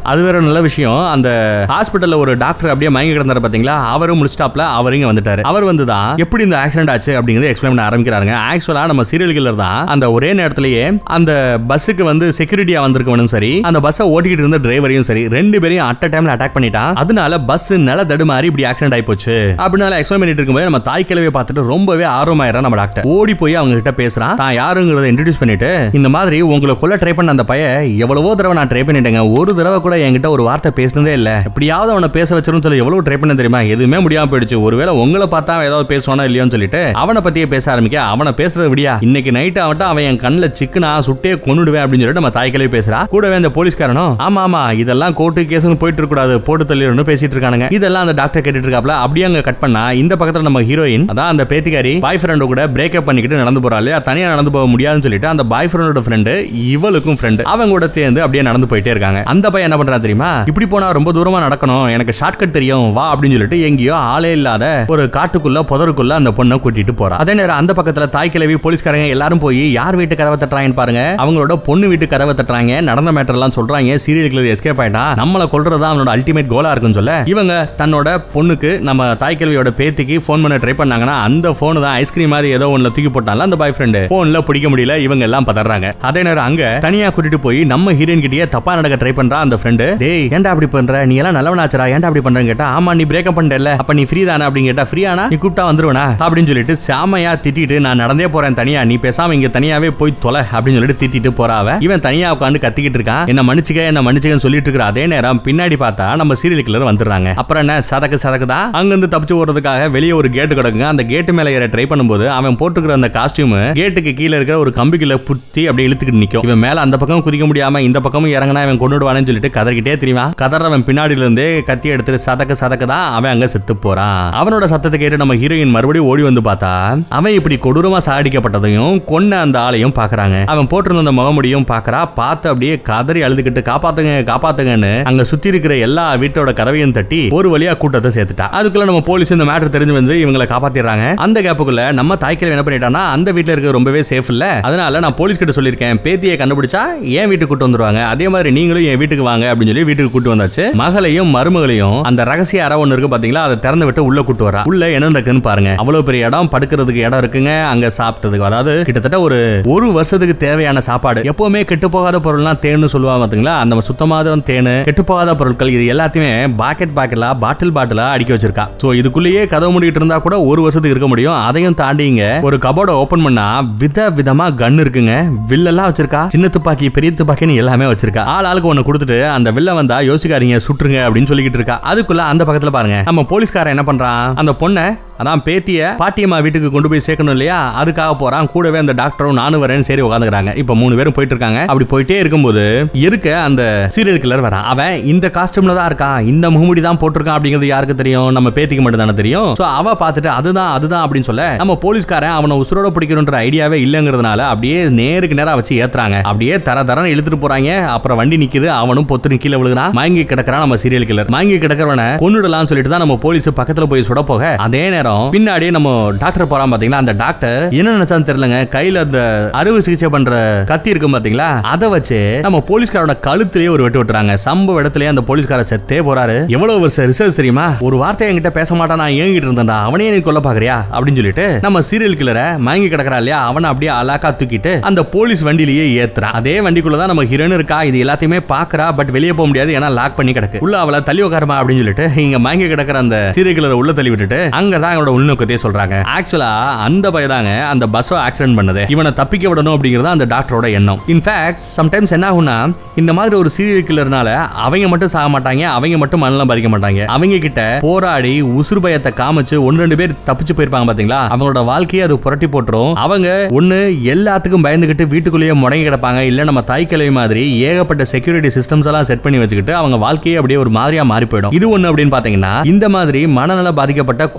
அது வேற நல்ல விஷயம் அந்த ஹாஸ்பிட்டல்ல ஒரு டாக்டர் அப்படியே மயங்கி கிடந்தாரு பாத்தீங்களா அவரும் முடிச்சிட்டாப்ல அவர் இங்க வந்துட்டாரு அவர் வந்து தான் எப்படி இந்த ஆக்சிடென்ட் ஆச்சு அப்படிங்கறத எக்ஸ்பிளைன் பண்ண ஆரம்பிக்கிறாங்க ஆக்சுவலா நம்ம சீரியல் கில்லர் தான் அந்த ஒரே நேரத்திலேயே அந்த பஸ்ஸுக்கு வந்து செக்யூரிட்டியா வந்திருக்கவனும் சரி அந்த பஸ்ஸை ஓட்டிக்கிட்டு இருந்த டிரைவரையும் சரி ரெண்டு பேரையும் அட் டைம்ல அட்டாக் பண்ணிட்டான் அதனால பஸ் நில தடுமாறி இப்படி ஆக்சிடென்ட் ஆயி போச்சு அப்படினால எக்ஸ்பிளைன் பண்ணிட்டு இருக்கும்போது நம்ம தாய் கிழவியை பார்த்துட்டு ரொம்பவே ஆர்வமாயிரம் நம்ம டாக்டர் ஓடி போய் அவங்க கிட்ட பேசுறான் தான் யாருங்கிறத இன்ட்ரடியூஸ் பண்ணிட்டு இந்த மாதிரி உங்களை கொல்ல ட்ரை பண்ண அந்த பைய எவ்வளவோ தடவை நான் ட்ரை பண்ணிட்டேங்க ஒரு தடவை கூட என்கிட்ட ஒரு வார்த்தை பேசினதே இல்ல எப்படியாவது அவனை பேச வச்சிரும் சொல்லி எவ்வளவு ட்ரை பண்ண தெரியுமா எதுவுமே முடியாம போயிடுச்சு ஒருவேளை உங்களை பார்த்தா அவன் ஏதாவது பேசுவானா இல்லையோன்னு சொல்லிட்டு அவனை பத்தியே பேச ஆரம்பிக்க அவனை பேசுறத விடியா இன்னைக்கு நைட் அவன்ட்ட அவன் என் கண்ணுல சிக்கனா சுட்டே கொன்னுடுவேன் அப்படின்னு சொல்லிட்டு நம்ம தாய்க்கிழவி பேசுறா கூடவே அந்த போலீஸ்காரனும் ஆமா ஆமா இதெல்லாம் கோர்ட்டு கேஸ்னு போயிட்டு இருக்க கூடாது போட்டு தள்ளிடணும் பேசிட்டு இருக்கானுங்க இதெல்லாம் அந்த டாக்டர் கேட்டுட்டு இருக்காப்ல அப்படியே அங்க கட் பண்ணா இந்த பக்கத்துல நம்ம ஹீரோயின் அதான் அந்த பேத்திக்காரி பாய் ஃப்ரெண்டு கூட பிரேக்கப் பண்ணிக்கிட்டு நடந்து போறா இல்லையா தனியா நடந்து போக முடியாதுன்னு சொல்லிட்டு அந்த பாய் ஃப்ரெண்டோட ஃப்ரெண்டு இவளுக்கும் ஃப்ரெண்டு அவங்க கூட சேர்ந்து அப்படியே நடந்து போயிட்டே இருக்காங்க அந்த பையன் என்ன பண்றா தெரியுமா இப்படி போனா ரொம்ப தூரமா நடக்கணும் எனக்கு ஷார்ட்கட் தெரியும் வா அப்படின்னு சொல்லிட்டு எங்கேயோ ஆளே இல்லாத ஒரு காட்டுக்குள்ள புதருக்குள்ள அந்த பொண்ணை கூட்டிட்டு போறா அதே நேரம் அந்த பக்கத்துல தாய் கிழவி போலீஸ்காரங்க எல்லாரும் போய் யார் வீட்டு கதவை தட்டுறாங்கன்னு பாருங்க அவங்களோட பொண்ணு வீட்டு கதவை தட்டுறாங்க நடந்த மேட்டர் எல்லாம் சொல்றாங்க சீரியல் கிளர் எஸ்கேப் ஆயிட்டான் நம்மளை கொல்றதா அவனோட அல்டிமேட் கோலா இருக்குன்னு சொல்ல இவங்க தன்னோட பொண்ணுக்கு நம்ம தாய் கிழவியோட பேத்திக்கு ஃபோன் பண்ண ட்ரை பண்ணாங்கன்னா அந்த போன் தான் ஐஸ்கிரீம் மாதிரி ஏதோ ஒண்ணுல தூக்கி போட்டால அந்த பாய் ஃப்ரெண்டு போன்ல பிடிக்க முடியல இவங்க எல்லாம் பதறாங்க அதே நேரம் அங்க தனியா கூட்டிட்டு போய் நம்ம ஹீரோயின் கிட்டயே தப்பா நடக்க ட்ரை பண்றா அந்த ஃப்ரெண்டு டேய் ஏன்டா அப்படி பண்ற நீ எல்லாம் நல்லவனாச்சரா ஏன்டா அப்படி பண்றேன்னு கேட்டா ஆமா நீ பிரேக்கப் பண்ணல அப்ப நீ ஃப்ரீ தானே அப்படின்னு கேட்டா ஃப்ரீயானா நீ கூப்பிட்டா வந்துருவனா அப்படின்னு சொல்லிட்டு சாமையா திட்டிட்டு நான் நடந்தே போறேன் தனியா நீ பேசாம இங்க தனியாவே போய் தொலை அப்படின்னு சொல்லிட்டு திட்டிட்டு போறாவ இவன் தனியா உட்காந்து கத்திக்கிட்டு இருக்கான் என்ன மன்னிச்சுக்க என்ன மன்னிச்சுக்கன்னு சொல்லிட்டு இருக்கிற அதே நேரம் பின்னாடி பார்த்தா நம்ம சீரியல் கில்லர் வந்துடுறாங்க அப்புறம் என்ன சதக்கு சதக்கு தான் அங்கிருந்து தப்பிச்சு ஓடுறதுக்காக வெளியே ஒரு கேட்டு கிடக்குங்க அந்த கேட்டு மேல ஏற ட்ரை பண்ணும்போது அவன் போட்டுக்கிற அந்த காஸ்டியூம் கேட்டுக்கு கீழே இருக்கிற ஒரு கம்பிக்குள்ள புத்தி அப்படியே இழுத்துக்கிட்டு நிக்கும் இவன் மேல அந்த பக்கம் குதிக்க முடியாம இந்த பக்கமும் இறங்கினா இவன் கொண்டுடுவானு சொல்லிட்டு கதறிக்கிட்டே தெரியுமா கதறவன் பின்னாடில இருந்தே கத்தி எடுத்து சதக்கு சதக்கு தான் அவன் அங்க செத்து போறான் அவனோட சத்தத்தை கேட்டு நம்ம ஹீரோயின் மறுபடியும் ஓடி வந்து பார்த்தா அவன் இப்படி கொடூரமா சாடிக்கப்பட்டதையும் கொன்ன அந்த ஆளையும் பாக்குறாங்க அவன் போட்டிருந்த அந்த முகமுடியும் பாக்குறா பார்த்து அப்படியே கதறி அழுதுகிட்டு காப்பாத்துங்க காப்பாத்துங்கன்னு அங்க சுத்தி இருக்கிற எல்லா வீட்டோட கதவையும் தட்டி ஒரு வழியா கூட்டத்தை சேர்த்துட்டா அதுக்குள்ள நம்ம போலீஸ் இந்த மேட்டர் தெரிஞ்சு வந்து இவங்களை காப்பாத்திடுறாங்க அந்த கேப்புக்குள்ள நம்ம தாய்க்கிழமை என்ன பண்ணிட்டான்னா அந்த வீட்ல இருக்க ரொம்பவே சேஃப் இல்ல அதனால நான் போலீஸ் கிட்ட சொல்லியிருக்கேன் பேத்தியை கண்டுபிடிச்சா என் வீட்டுக்கு கூட்டு வந்துருவாங்க அதே மாதிரி நீங்களும் என் வீட்டுக்கு வாங்க அப்படின்னு சொல்லி வீட்டுக்கு கூட்டு வந்தாச்சு மகளையும் மருமகளையும் அந்த ரகசிய அறை ஒண்ணு இருக்கு பாத்தீங்களா அதை திறந்து விட்டு உள்ள கூட்டு வரா உள்ள என்ன இருக்குன்னு பாருங்க அவ்வளவு பெரிய இடம் படுக்கிறதுக்கு இடம் இருக்குங்க அங்க சாப்பிட்டதுக்கு அதாவது கிட்டத்தட்ட ஒரு ஒரு வருஷத்துக்கு தேவையான சாப்பாடு எப்பவுமே கெட்டு போகாத பொருள்லாம் தேன்னு சொல்லுவாங்க பாத்தீங்களா அந்த சுத்தமாத தேனு கெட்டு போகாத பொருட்கள் இது எல்லாத்தையுமே பாக்கெட் பாக்கெட்டா பாட்டில் பாட்டிலா அடுக்கி வச்சிருக்கா சோ இதுக்குள்ளேயே கதவு மூடிட்டு இருந்தா கூட ஒரு வருஷத்துக்கு இருக்க முடியும் அதையும் தாண்டிங்க ஒரு கபோர்ட ஓபன் பண்ணா வித விதமா கன் இருக்குங்க வில்லெல்லாம் வச்சிருக்கா சின்ன துப்பாக்கி பெரிய துப்பாக்கின்னு எல்லாமே வச்சிருக்கா ஆள் ஆளுக்கு ஒண்ணு கொடுத்துட்டு அந்த வில்ல வந்தா யோசிக்காதீங்க சுட்டுருங்க அப்படின்னு சொல்லிக்கிட்டு இருக்கா அதுக்குள்ள அந்த பக்கத்துல பாருங்க நம்ம போலீஸ்காரன் என்ன பண்றான் அந்த பொண்ணை அதான் பேத்திய பாட்டியம்மா வீட்டுக்கு கொண்டு போய் சேர்க்கணும் இல்லையா அதுக்காக போறான் கூடவே அந்த டாக்டரும் நானும் வரேன்னு சரி உட்காந்துக்கிறாங்க இப்ப மூணு பேரும் போயிட்டு இருக்காங்க அப்படி போயிட்டே இருக்கும்போது இருக்க அந்த சீரியல் கில்லர் வரான் அவன் இந்த காஸ்டியூம்ல தான் இருக்கான் இந்த முகமுடி தான் போட்டிருக்கான் அப்படிங்கிறது யாருக்கு தெரியும் நம்ம பேத்திக்கு மட்டும் தானே தெரியும் சோ அவ பார்த்துட்டு அதுதான் அதுதான் அப்படின்னு சொல்ல நம்ம போலீஸ்காரன் அவனை உசுரோட பிடிக்கணுன்ற ஐடியாவே இல்லங்கிறதுனால அப்படியே நேருக்கு நேரா வச்சு ஏத்துறாங்க அப்படியே தர தரன்னு இழுத்துட்டு போறாங்க அப்புறம் வண்டி நிக்குது அவனும் பொத்துன்னு கீழே விழுகிறான் மயங்கி கிடக்குறான் நம்ம சீரியல் கில்லர் மயங்கி கிடக்கிறவனை கொன்னுடலாம்னு சொல்லிட்டு தான் நம்ம போலீஸ் பக்கத்துல போய் சுட போக அதே நேரம் பின்னாடியே நம்ம டாக்டர் போறான் பாத்தீங்களா அந்த டாக்டர் என்ன நினைச்சான்னு தெரியலங்க கையில அந்த அறுவை சிகிச்சை பண்ற கத்தி இருக்கும் பாத்தீங்களா அதை வச்சு நம்ம போலீஸ்காரோட கழுத்திலேயே ஒரு வெட்டு வெட்டுறாங்க சம்பவ இடத்துலயே அந்த போலீஸ்கார செத்தே போறாரு எவ்வளவு வருஷம் ரிசர்ச் தெரியுமா ஒரு வார்த்தை என்கிட்ட பேச மாட்டான் நான் ஏங்கிட்டு இருந்தேன்டா அவனே நீ கொல்ல பாக்குறியா அப்படின்னு சொல்லிட்டு நம்ம சீரியல் கில்லரை மயங்கி கிடக்குறா இல்லையா அவனை அப்படியே அலாக்கா தூக்கிட்டு அந்த போலீஸ் வண்டியிலேயே ஏத்துறான் அதே வண்டிக்குள்ள தான் நம்ம ஹீரோயின் இருக்கா இது எல்லாத்தையுமே பாக்குறா பட் வெளியே போக முடியாது ஏன்னா லாக் பண்ணி கிடக்கு உள்ள அவளை தள்ளி உட்காரமா அப்படின்னு சொல்லிட்டு இங்க மயங்கி கிடக்குற அந்த சீரியல் கில்லரை உள்ள தள்ளி விட்டுட்டு அங்கதான் அவனோட உள்நோக்கத்தையே சொல்றாங்க ஆக்சுவலா அந்த பயதாங்க அந்த பஸ்ஸை ஆக்சிடென்ட் பண்ணது இவனை தப்பிக்க விடணும் அப்படிங்கறது அந்த டாக்டரோட எண்ணம் இன்ஃபேக்ட் சம்டைம்ஸ் என்ன ஆகும்னா இந்த மாதிரி ஒரு சீரியல் கில்லர்னால அவங்க மட்டும் சாக மாட்டாங்க அவங்க மட்டும் மனநலம் பாதிக்க மாட்டாங்க அவங்க கிட்ட போராடி உசுறு பயத்தை காமிச்சு ஒன்னு ரெண்டு பேர் தப்பிச்சு போயிருப்பாங்க பாத்தீங்களா அவங்களோட வாழ்க்கையை அது புரட்டி போட்டுரும் அவங்க ஒண்ணு எல்லாத்துக்கும் பயந்துகிட்டு வீட்டுக்குள்ளேயே முடங்கி கிடப்பாங்க இல்ல நம்ம தாய் கிழவி மாதிரி ஏகப்பட்ட செக்யூரிட்டி சிஸ்டம்ஸ் எல்லாம் செட் பண்ணி வச்சுக்கிட்டு அவங்க வாழ்க்கையே அப்படியே ஒரு மாதிரியா மாறி போயிடும் இது ஒண்ணு அப்படின்னு பாத்தீங்கன்னா இந்த மாதிரி மனநல பாதிக்கப்பட்ட கொடூரமான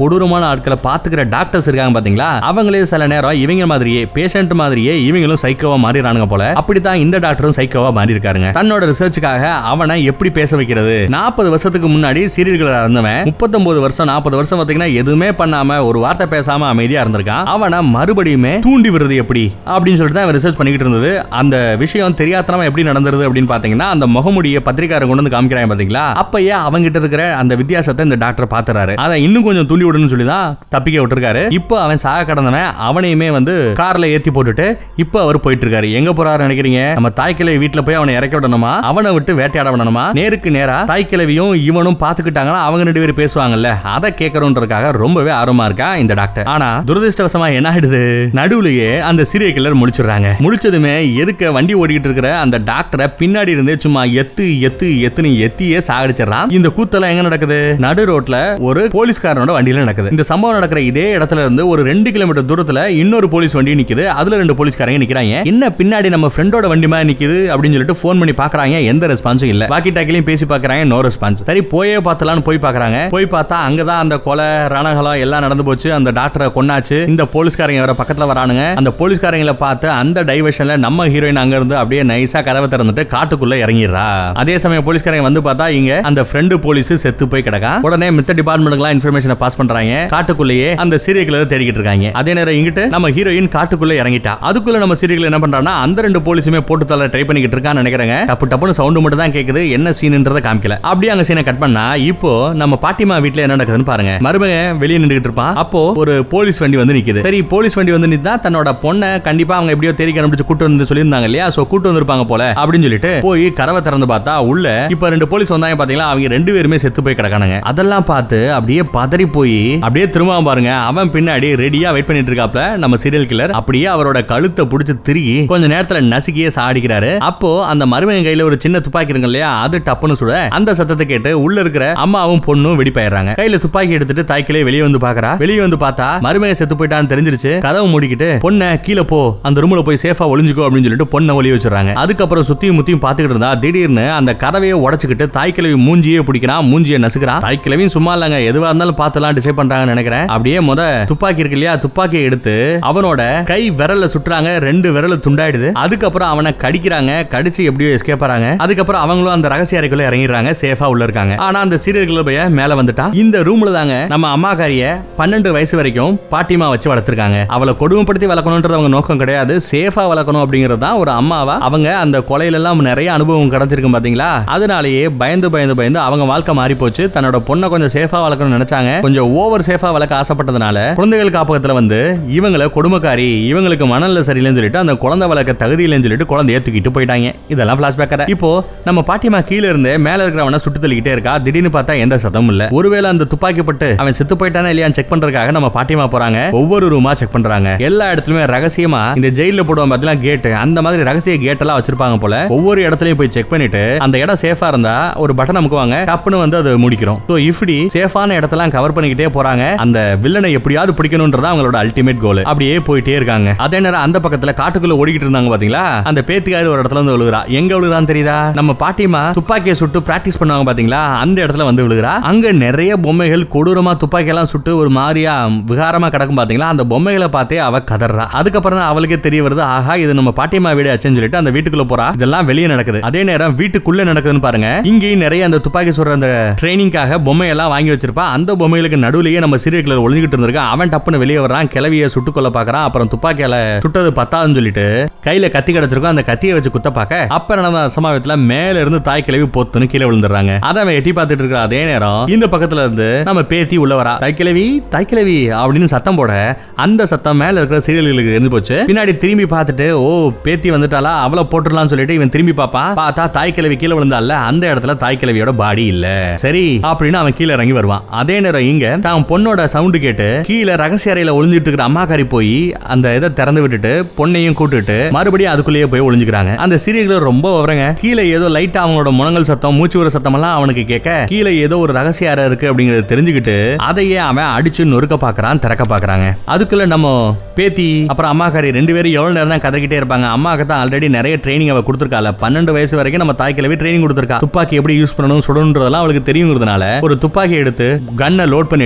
நோயாளிகளான ஆட்களை பாத்துக்கிற டாக்டர்ஸ் இருக்காங்க பாத்தீங்களா அவங்களே சில நேரம் இவங்க மாதிரியே பேஷண்ட் மாதிரியே இவங்களும் சைக்கோவா மாறிடுறானுங்க போல அப்படித்தான் இந்த டாக்டரும் சைக்கோவா மாறி இருக்காருங்க தன்னோட ரிசர்ச்சுக்காக அவனை எப்படி பேச வைக்கிறது நாற்பது வருஷத்துக்கு முன்னாடி சீரியல் கிளர் இருந்தவன் முப்பத்தொன்பது வருஷம் நாற்பது வருஷம் பாத்தீங்கன்னா எதுவுமே பண்ணாம ஒரு வார்த்தை பேசாம அமைதியா இருந்திருக்கான் அவனை மறுபடியுமே தூண்டி விடுறது எப்படி அப்படின்னு சொல்லிட்டு தான் ரிசர்ச் பண்ணிக்கிட்டு இருந்தது அந்த விஷயம் தெரியாதனமா எப்படி நடந்தது அப்படின்னு பாத்தீங்கன்னா அந்த முகமுடிய பத்திரிக்காரர் கொண்டு வந்து காமிக்கிறாங்க பாத்தீங்களா அப்பயே அவங்கிட்ட இருக்கிற அந்த வித்தியாசத்தை இந்த டாக்டர் பாத்துறாரு அதை இன்னும் கொஞ்சம் தூண்டி விடணும்னு சொல்லி தான் தப்பிக்க விட்டுருக்காரு இப்போ அவன் சாக கடந்தவன் அவனையுமே வந்து கார்ல ஏத்தி போட்டுட்டு இப்போ அவர் போயிட்டு இருக்காரு எங்க போறாரு நினைக்கிறீங்க நம்ம தாய்க்கிழவி வீட்டுல போய் அவனை இறக்கி விடணுமா அவனை விட்டு வேட்டையாட விடணுமா நேருக்கு நேரா தாய்க்கிழவியும் இவனும் பாத்துக்கிட்டாங்கன்னா அவங்க ரெண்டு பேரும் பேசுவாங்கல்ல அதை கேட்கறோன்றதுக்காக ரொம்பவே ஆர்வமா இருக்கா இந்த டாக்டர் ஆனா துரதிருஷ்டவசமா என்ன ஆயிடுது நடுவுலயே அந்த சீரியல் கில்லர் முடிச்சிடுறாங்க முடிச்சதுமே எதுக்க வண்டி ஓடிக்கிட்டு இருக்கிற அந்த டாக்டரை பின்னாடி இருந்து சும்மா எத்து எத்து எத்துன்னு எத்தியே சாகடிச்சிடறான் இந்த கூத்தெல்லாம் எங்க நடக்குது நடு ரோட்ல ஒரு போலீஸ்காரனோட வண்டியில நடக்குது இந்த சம்பவம் நடக்கிற இதே இடத்துல இருந்து ஒரு ரெண்டு கிலோமீட்டர் தூரத்துல இன்னொரு போலீஸ் வண்டி நிக்குது அதுல ரெண்டு போலீஸ்காரங்க நிக்கிறாங்க என்ன பின்னாடி நம்ம ஃப்ரெண்டோட வண்டி மாதிரி நிக்குது அப்படின்னு சொல்லிட்டு ஃபோன் பண்ணி பாக்குறாங்க எந்த ரெஸ்பான்ஸும் இல்ல வாக்கி டாக்கிலையும் பேசி பாக்குறாங்க நோ ரெஸ்பான்ஸ் சரி போயே பார்த்தலாம்னு போய் பாக்குறாங்க போய் பார்த்தா அங்கதான் அந்த கொலை ரணகலம் எல்லாம் நடந்து போச்சு அந்த டாக்டரை கொன்னாச்சு இந்த போலீஸ்காரங்க வர பக்கத்துல வரானுங்க அந்த போலீஸ்காரங்களை பார்த்து அந்த டைவர்ஷன்ல நம்ம ஹீரோயின் அங்க இருந்து அப்படியே நைஸா கதவை திறந்துட்டு காட்டுக்குள்ள இறங்கிடுறா அதே சமயம் போலீஸ்காரங்க வந்து பார்த்தா இங்க அந்த ஃப்ரெண்டு போலீஸ் செத்து போய் கிடக்கா உடனே மித்த டிபார்ட்மெண்ட்லாம் இன்ஃபர்மேஷனை பாஸ் பண்றாங்க காட்டுக்குள்ளேயே அந்த சீரியல் கிளர் தேடிக்கிட்டு இருக்காங்க அதே நேரம் இங்கிட்டு நம்ம ஹீரோயின் காட்டுக்குள்ள இறங்கிட்டா அதுக்குள்ள நம்ம சீரியல் என்ன பண்றான்னா அந்த ரெண்டு போலீஸுமே போட்டு தள்ள ட்ரை பண்ணிக்கிட்டு இருக்கான்னு நினைக்கிறேங்க டப்பு டப்புன்னு சவுண்ட் மட்டும் தான் கேக்குது என்ன சீன்ன்றத காமிக்கல அப்படியே அங்க சீனை கட் பண்ணா இப்போ நம்ம பாட்டிமா வீட்ல என்ன நடக்குதுன்னு பாருங்க மருமகன் வெளியே நின்றுகிட்டு இருப்பான் அப்போ ஒரு போலீஸ் வண்டி வந்து நிக்குது சரி போலீஸ் வண்டி வந்து நின்னா தன்னோட பொண்ணை கண்டிப்பா அவங்க எப்படியோ தேடி கண்டுபிடிச்சு கூட்டு வந்து சொல்லியிருந்தாங்க இல்லையா சோ கூட்டு வந்திருப்பாங்க போல அப்படின்னு சொல்லிட்டு போய் கதவை திறந்து பார்த்தா உள்ள இப்ப ரெண்டு போலீஸ் வந்தாங்க பாத்தீங்களா அவங்க ரெண்டு பேருமே செத்து போய் கிடக்கானுங்க அதெல்லாம் பார்த்து அப்படியே பதறி போய் அப்படியே திரும்ப பாருங்க அவன் பின்னாடி ரெடியா வெயிட் பண்ணிட்டு இருக்காப்ல நம்ம சீரியல் கில்லர் அப்படியே அவரோட கழுத்தை புடிச்சு திருகி கொஞ்ச நேரத்துல நசுக்கியே சாடிக்கிறாரு அப்போ அந்த மருமகன் கையில ஒரு சின்ன துப்பாக்கி இருக்கு இல்லையா அது டப்புன்னு சுட அந்த சத்தத்தை கேட்டு உள்ள இருக்கிற அம்மாவும் பொண்ணும் வெடிப்பாயிடுறாங்க கையில துப்பாக்கி எடுத்துட்டு தாய்க்கிலே வெளியே வந்து பாக்குறா வெளியே வந்து பார்த்தா மருமகன் செத்து போயிட்டான்னு தெரிஞ்சிருச்சு கதவு மூடிக்கிட்டு பொண்ணை கீழே போ அந்த ரூம்ல போய் சேஃபா ஒளிஞ்சுக்கோ அப்படின்னு சொல்லிட்டு பொண்ணை ஒளி வச்சிடறாங்க அதுக்கப்புறம் சுத்தியும் முத்தியும் பாத்துக்கிட்டு இருந்தா திடீர்னு அந்த கதவையை உடைச்சுக்கிட்டு தாய்க்கிழவி மூஞ்சியே பிடிக்கிறான் மூஞ்சியை நசுக்கிறான் தாய்க்கிழவியும் சும்மா இல்லங்க எதுவா இருந்தாலும் பார்த்துலாம் டிசைட் பண்றாங்கன்னு நினைக்கிறேன் அப்படியே முத துப்பாக்கி இருக்கு இல்லையா துப்பாக்கியை எடுத்து அவனோட கை விரல்ல சுட்டுறாங்க ரெண்டு விரல் துண்டாயிடுது அதுக்கப்புறம் அவனை கடிக்கிறாங்க கடிச்சு எப்படியோ எஸ்கேப் ஆறாங்க அதுக்கப்புறம் அவங்களும் அந்த ரகசிய அறைக்குள்ள இறங்கிடுறாங்க சேஃபா உள்ள இருக்காங்க ஆனா அந்த சீரியல் போய் மேல வந்துட்டா இந்த ரூம்ல தாங்க நம்ம அம்மாக்காரிய பன்னெண்டு வயசு வரைக்கும் பாட்டிமா வச்சு வளர்த்திருக்காங்க அவளை கொடுமைப்படுத்தி வளர்க்கணும்ன்றது அவங்க நோக்கம் கிடையாது சேஃபா வளர்க்கணும் அப்படிங்கிறது தான் ஒரு அம்மாவா அவங்க அந்த கொலையில எல்லாம் நிறைய அனுபவம் கிடைச்சிருக்கும் பாத்தீங்களா அதனாலேயே பயந்து பயந்து பயந்து அவங்க வாழ்க்கை மாறி போச்சு தன்னோட பொண்ணை கொஞ்சம் சேஃபா வளர்க்கணும்னு நினைச்சாங்க கொஞ்சம் ஓவர் சேஃபா வளர்க்க ஆசைப்பட்டதுனால குழந்தைகள் காப்பகத்துல வந்து இவங்களை கொடுமைக்காரி இவங்களுக்கு மனநில சரியில்லைன்னு சொல்லிட்டு அந்த குழந்தை வளர்க்க தகுதி இல்லைன்னு சொல்லிட்டு குழந்தைய தூக்கிட்டு போயிட்டாங்க இதெல்லாம் பிளாஷ்பேக் இப்போ நம்ம பாட்டிமா கீழே இருந்து மேல இருக்கிறவன சுட்டு தள்ளிக்கிட்டே இருக்கா திடீர்னு பார்த்தா எந்த சத்தமும் இல்ல ஒருவேளை அந்த துப்பாக்கி பட்டு அவன் செத்து போயிட்டானா இல்லையான்னு செக் பண்றதுக்காக நம்ம பாட்டிமா போறாங்க ஒவ்வொரு ரூமா செக் பண்றாங்க எல்லா இடத்துலயுமே ரகசியமா இந்த ஜெயில போடுவோம் பார்த்தீங்களா கேட் அந்த மாதிரி ரகசிய கேட் எல்லாம் வச்சிருப்பாங்க போல ஒவ்வொரு இடத்துலயும் போய் செக் பண்ணிட்டு அந்த இடம் சேஃபா இருந்தா ஒரு பட்டன் அமுக்குவாங்க டப்புன்னு வந்து அது முடிக்கிறோம் சோ இப்படி சேஃபான இடத்தெல்லாம் கவர் பண்ணிக்கிட்டே போறாங்க அந்த வில்லனை எப்படியாவது பிடிக்கணும்ன்றதா அவங்களோட அல்டிமேட் கோல் அப்படியே போயிட்டே இருக்காங்க அதே நேரம் அந்த பக்கத்துல காட்டுக்குள்ள ஓடிக்கிட்டு இருந்தாங்க பாத்தீங்களா அந்த பேத்துக்காரி ஒரு இடத்துல வந்து விழுகிறா எங்க விழுகிறான்னு தெரியுதா நம்ம பாட்டிமா துப்பாக்கியை சுட்டு பிராக்டிஸ் பண்ணுவாங்க பாத்தீங்களா அந்த இடத்துல வந்து விழுகிறா அங்க நிறைய பொம்மைகள் கொடூரமா துப்பாக்கி எல்லாம் சுட்டு ஒரு மாதிரியா விகாரமா கிடக்கும் பாத்தீங்களா அந்த பொம்மைகளை பார்த்தே அவ கதறா அதுக்கப்புறம் தான் அவளுக்கே தெரிய வருது ஆஹா இது நம்ம பாட்டிமா வீடு ஆச்சுன்னு சொல்லிட்டு அந்த வீட்டுக்குள்ள போறா இதெல்லாம் வெளியே நடக்குது அதே நேரம் வீட்டுக்குள்ள நடக்குதுன்னு பாருங்க இங்கேயும் நிறைய அந்த துப்பாக்கி சுடுற அந்த ட்ரைனிங்காக பொம்மை எல்லாம் வாங்கி வச்சிருப்பா அந்த பொம்மைகளுக்கு நடுவுலயே நம்ம சீரியல் கிளர் ஒளிஞ்சுக்கிட்டு இருந்திருக்கான் அவன் டப்புன்னு வெளியே வர்றான் கிளவிய சுட்டுக்கொள்ள பாக்குறான் அப்புறம் துப்பாக்கியால சுட்டது பத்தாதுன்னு சொல்லிட்டு கையில கத்தி கிடைச்சிருக்கும் அந்த கத்தியை வச்சு குத்த பார்க்க அப்ப நடந்த சமாவேத்துல மேல இருந்து தாய் கிளவி பொத்துன்னு கீழே விழுந்துடுறாங்க அதை அவன் எட்டி பார்த்துட்டு இருக்கிற அதே நேரம் இந்த பக்கத்துல இருந்து நம்ம பேத்தி உள்ள வரா தாய்க்கிழவி தாய்க்கிழவி அப்படின்னு சத்தம் போட அந்த சத்தம் மேல இருக்கிற சீரியல்களுக்கு இருந்து போச்சு பின்னாடி திரும்பி பார்த்துட்டு ஓ பேத்தி வந்துட்டாளா அவளை போட்டுடலாம்னு சொல்லிட்டு இவன் திரும்பி பார்ப்பான் பார்த்தா தாய்க்கிழவி கீழே விழுந்தால அந்த இடத்துல தாய்க்கிழவியோட பாடி இல்ல சரி அப்படின்னு அவன் கீழே இறங்கி வருவான் அதே நேரம் இங்க தான் பொண்ணோட சவுண்டு கேட்டு கீழே ரகசிய அறையில ஒளிஞ்சிட்டு இருக்கிற அம்மாக்காரி போய் அந்த இதை திறந்து விட்டுட்டு பொண்ணையும் கூட்டுட்டு மறுபடியும் அதுக்குள்ளேயே போய் ஒளிஞ்சுக்கிறாங்க அந்த சீரியல்கள் ரொம்ப வரங்க கீழே ஏதோ லைட்டா அவங்களோட முனங்கல் சத்தம் மூச்சு வர சத்தம் எல்லாம் அவனுக்கு கேட்க கீழே ஏதோ ஒரு ரகசிய அறை இருக்கு அப்படிங்கறத தெரிஞ்சுக்கிட்டு அதையே அவன் அடிச்சு நொறுக்க பாக்குறான் திறக்க பாக்குறாங்க அதுக்குள்ள நம்ம பேத்தி அப்புறம் அம்மாக்காரி ரெண்டு பேரும் எவ்வளவு நேரம் தான் கதறிக்கிட்டே இருப்பாங்க அம்மாக்கு தான் ஆல்ரெடி நிறைய ட்ரைனிங் அவ கொடுத்துருக்கால பன்னெண்டு வயசு வரைக்கும் நம்ம தாய் கிழவி ட்ரைனிங் கொடுத்துருக்கா துப்பாக்கி எப்படி யூஸ் பண்ணணும் சுடணுன்றதெல்லாம் அவளுக்கு தெரியுங்கிறதுனால ஒரு துப்பாக்கி எடுத்து கன்னை லோட் பண்ணிட்டு துப்பாக்கி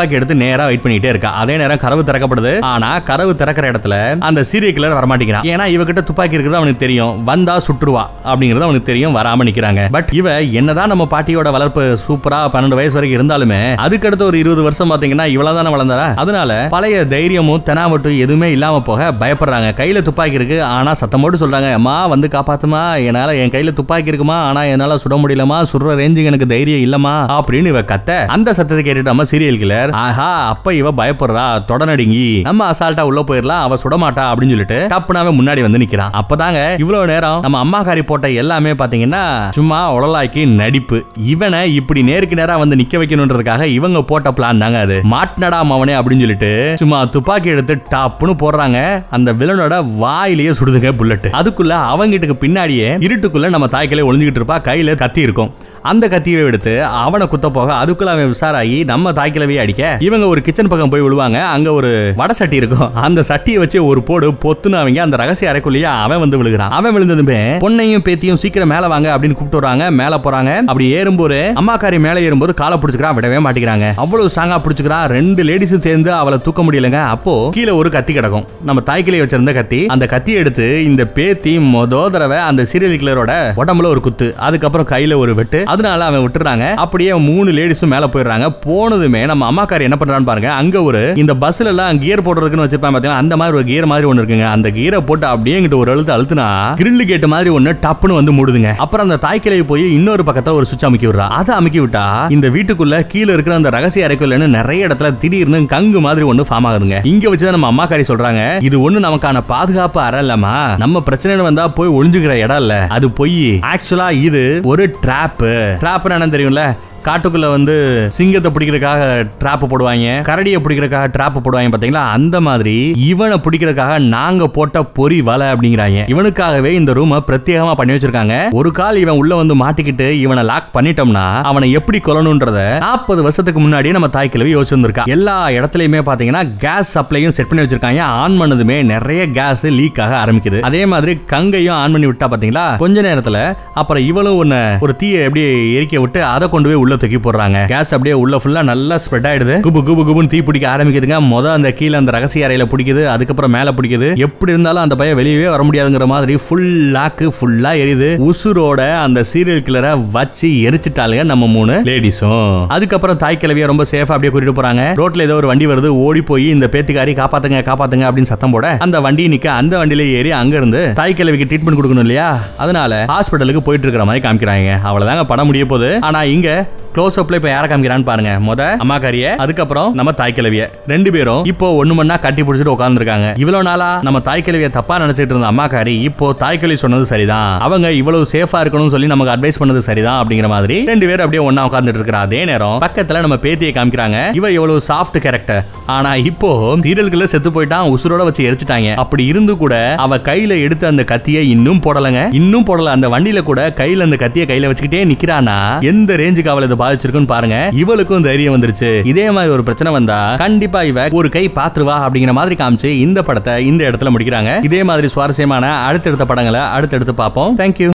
துப்பாக்கி எடுத்து நேரா வெயிட் பண்ணிட்டே இருக்கா அதே நேரம் கதவு திறக்கப்படுது ஆனா கதவு திறக்கிற இடத்துல அந்த சீரியல் கில்லர் வரமாட்டேங்கிறான் ஏன்னா இவகிட்ட துப்பாக்கி இருக்கிறது அவனுக்கு தெரியும் வந்தா சுற்றுவா அப்படிங்கிறது அவனுக்கு தெரியும் வராம நிக்கிறாங்க பட் இவ என்னதான் நம்ம பாட்டியோட வளர்ப்பு சூப்பரா பன்னெண்டு வயசு வரைக்கும் இருந்தாலுமே அதுக்கடுத்து ஒரு இருபது வருஷம் பாத்தீங்கன்னா இவ்வளவு தானே வளர்ந்தாரா அதனால பழைய தைரியமும் தெனாவட்டும் எதுவுமே இல்லாம போக பயப்படுறாங்க கையில துப்பாக்கி இருக்கு ஆனா சத்தம் போட்டு சொல்றாங்க அம்மா வந்து காப்பாத்துமா என்னால என் கையில துப்பாக்கி இருக்குமா ஆனா என்னால சுட முடியலமா சுடுற ரேஞ்சுக்கு எனக்கு தைரியம் இல்லமா அப்படின்னு இவ கத்த அந்த சத்தத்தை கேட்டுட்டு நம்ம சீரியல் கில்லர் ஆஹா அப்ப இவ பயப்படுறா தொடநடுங்கி நம்ம அசால்ட்டா உள்ள போயிடலாம் அவ சுடமாட்டா அப்படின்னு சொல்லிட்டு டப்புனாவே முன்னாடி வந்து நிக்கிறான் அப்பதாங்க இவ்வளவு நேரம் நம்ம அம்மாக்காரி போட்ட எல்லாமே பாத்தீங்கன்னா சும்மா உடலாக்கி நடிப்பு இவனை இப்படி நேருக்கு நேரா வந்து நிக்க வைக்கணுன்றதுக்காக இவங்க போட்ட பிளான் தாங்க அது மாட்டினடா மவனே அப்படின்னு சொல்லிட்டு சும்மா துப்பாக்கி எடுத்து டாப்னு போடுறாங்க அந்த வில்லனோட வாயிலேயே சுடுதுங்க புல்லட் அதுக்குள்ள அவங்கிட்டுக்கு பின்னாடியே இருட்டுக்குள்ள நம்ம தாய்க்கிலே ஒளிஞ்சுக்கிட்டு இருப்பா கையில கத்தி இருக்கும் அந்த கத்தியை எடுத்து அவனை குத்த போக அதுக்குள்ள அவன் விசாராகி நம்ம தாய்க்கிழவையே அடிக்க இவங்க ஒரு கிச்சன் பக்கம் போய் விழுவாங்க அங்க ஒரு வடை சட்டி இருக்கும் அந்த சட்டியை வச்சு ஒரு போடு பொத்துன்னு அவங்க அந்த ரகசிய அறைக்குள்ளேயே அவன் வந்து விழுகிறான் அவன் விழுந்ததுமே பொண்ணையும் பேத்தியும் சீக்கிரம் மேல வாங்க அப்படின்னு கூப்பிட்டு வராங்க மேல போறாங்க அப்படி ஏறும்போது அம்மாக்காரி மேல ஏறும்போது காலை பிடிச்சுக்கிறான் விடவே மாட்டேங்கிறாங்க அவ்வளவு ஸ்ட்ராங்கா பிடிச்சுக்கிறான் ரெண்டு லேடிஸும் சேர்ந்து அவளை தூக்க முடியலங்க அப்போ கீழே ஒரு கத்தி கிடக்கும் நம்ம தாய்க்கிளை வச்சிருந்த கத்தி அந்த கத்தி எடுத்து இந்த பேத்தி மொத தடவை அந்த சீரியல் கிளரோட உடம்புல ஒரு குத்து அதுக்கப்புறம் கையில ஒரு வெட்டு அதனால அவன் விட்டுறாங்க அப்படியே மூணு லேடிஸும் மேல போயிடுறாங்க போனதுமே நம்ம அம்மாக்காரி என்ன பண்றான்னு பாருங்க அங்க ஒரு இந்த பஸ்ல எல்லாம் கியர் போடுறதுக்குன்னு வச்சிருப்பாங்க பாத்தீங்கன்னா அந்த மாதிரி ஒரு கியர் மாதிரி ஒண்ணு இருக்குங்க அந்த கியரை போட்டு அப்படியே இங்கிட்ட ஒரு அழுத்து அழுத்துனா கிரில் கேட் மாதிரி ஒண்ணு டப்புன்னு வந்து மூடுதுங்க அப்புறம் அந்த தாய்க்கிளை போய் இன்னொரு பக்கத்துல ஒரு சுவிட்ச் அமுக்கி விடுறா அதை அமுக்கி விட்டா இந்த வீட்டுக்குள்ள கீழே இருக்கிற அந்த ரகசிய அறைக்குள்ளன்னு நிறைய இடத்துல திடீர்னு கங்கு மாதிரி ஒண்ணு ஃபார்ம் ஆகுதுங்க இங்க வச்சுதான் நம்ம அம்மாக்காரி சொல்றாங்க இது ஒண்ணு நமக்கான பாதுகாப்பு அறை இல்லமா நம்ம பிரச்சனை வந்தா போய் ஒளிஞ்சுக்கிற இடம் இல்ல அது பொய் ஆக்சுவலா இது ஒரு ட்ராப் ட்ராப் என்ன தெரியும்ல காட்டுக்குள்ள வந்து சிங்கத்தை பிடிக்கிறதுக்காக ட்ராப் போடுவாங்க கரடியை பிடிக்கிறதுக்காக ட்ராப் போடுவாங்க பாத்தீங்களா அந்த மாதிரி இவனை பிடிக்கிறதுக்காக நாங்க போட்ட பொறி வலை அப்படிங்கிறாங்க இவனுக்காகவே இந்த ரூமை பிரத்யேகமா பண்ணி வச்சிருக்காங்க ஒரு கால் இவன் உள்ள வந்து மாட்டிக்கிட்டு இவனை லாக் பண்ணிட்டோம்னா அவனை எப்படி கொல்லணும்ன்றத நாற்பது வருஷத்துக்கு முன்னாடி நம்ம தாய் கிழவி யோசிச்சிருந்திருக்கா எல்லா இடத்துலயுமே பாத்தீங்கன்னா கேஸ் சப்ளையும் செட் பண்ணி வச்சிருக்காங்க ஆன் பண்ணதுமே நிறைய கேஸ் லீக் ஆக ஆரம்பிக்குது அதே மாதிரி கங்கையும் ஆன் பண்ணி விட்டா பாத்தீங்களா கொஞ்ச நேரத்துல அப்புறம் இவளும் ஒன்னு ஒரு தீயை எப்படி எரிக்க விட்டு அதை கொண்டு போய் உள்ள தூக்கி போடுறாங்க கேஸ் அப்படியே உள்ள ஃபுல்லா நல்லா ஸ்ப்ரெட் ஆயிடுது குபு குபு குபுன்னு தீ பிடிக்க ஆரம்பிக்குதுங்க முத அந்த கீழே அந்த ரகசிய அறையில பிடிக்குது அதுக்கப்புறம் மேல பிடிக்குது எப்படி இருந்தாலும் அந்த பையன் வெளியவே வர முடியாதுங்கிற மாதிரி ஃபுல் லாக்கு ஃபுல்லா எரியுது உசுரோட அந்த சீரியல் கில்லரை வச்சு எரிச்சிட்டாளுங்க நம்ம மூணு லேடிஸும் அதுக்கப்புறம் தாய் கிழவிய ரொம்ப சேஃபா அப்படியே கூட்டிட்டு போறாங்க ரோட்ல ஏதோ ஒரு வண்டி வருது ஓடி போய் இந்த பேத்துக்காரி காப்பாத்துங்க காப்பாத்துங்க அப்படின்னு சத்தம் போட அந்த வண்டி நிக்க அந்த வண்டியில ஏறி அங்க இருந்து தாய் கிழவிக்கு ட்ரீட்மெண்ட் கொடுக்கணும் இல்லையா அதனால ஹாஸ்பிட்டலுக்கு போயிட்டு இருக்கிற மாதிரி காமிக்கிறாங்க அவ்வளவுதாங்க படம் முடிய போகுது ஆனா இங்க க்ளோஸ் அப்ல இப்ப யார காமிக்கிறான்னு பாருங்க முத அம்மாக்காரிய அதுக்கப்புறம் நம்ம தாய் கிழவிய ரெண்டு பேரும் இப்போ ஒண்ணு மண்ணா கட்டி பிடிச்சிட்டு உட்கார்ந்துருக்காங்க இவ்வளவு நாளா நம்ம தாய் கிழவிய தப்பா நினைச்சிட்டு இருந்த அம்மாக்காரி இப்போ தாய் கிழவி சொன்னது சரிதான் அவங்க இவ்வளவு சேஃபா இருக்கணும்னு சொல்லி நமக்கு அட்வைஸ் பண்ணது சரிதான் அப்படிங்கிற மாதிரி ரெண்டு பேரும் அப்படியே ஒண்ணா உட்கார்ந்துட்டு இருக்கிற அதே நேரம் பக்கத்துல நம்ம பேத்தியை காமிக்கிறாங்க இவ எவ்வளவு சாஃப்ட் கேரக்டர் ஆனா இப்போ சீரியல்குள்ள செத்து போயிட்டான் உசுரோட வச்சு எரிச்சிட்டாங்க அப்படி இருந்து கூட அவ கையில எடுத்த அந்த கத்தியை இன்னும் போடலங்க இன்னும் போடல அந்த வண்டியில கூட கையில அந்த கத்தியை கையில வச்சுக்கிட்டே நிக்கிறானா எந்த ரேஞ்சுக்கு அவளை இதை பாதிச்சிருக்குன்னு பாருங்க இவளுக்கும் தைரியம் வந்துருச்சு இதே மாதிரி ஒரு பிரச்சனை வந்தா கண்டிப்பா இவ ஒரு கை பாத்துருவா அப்படிங்கிற மாதிரி காமிச்சு இந்த படத்தை இந்த இடத்துல முடிக்கிறாங்க இதே மாதிரி சுவாரஸ்யமான அடுத்தடுத்த படங்களை அடுத்தடுத்து பார்ப்போம் தேங்க்யூ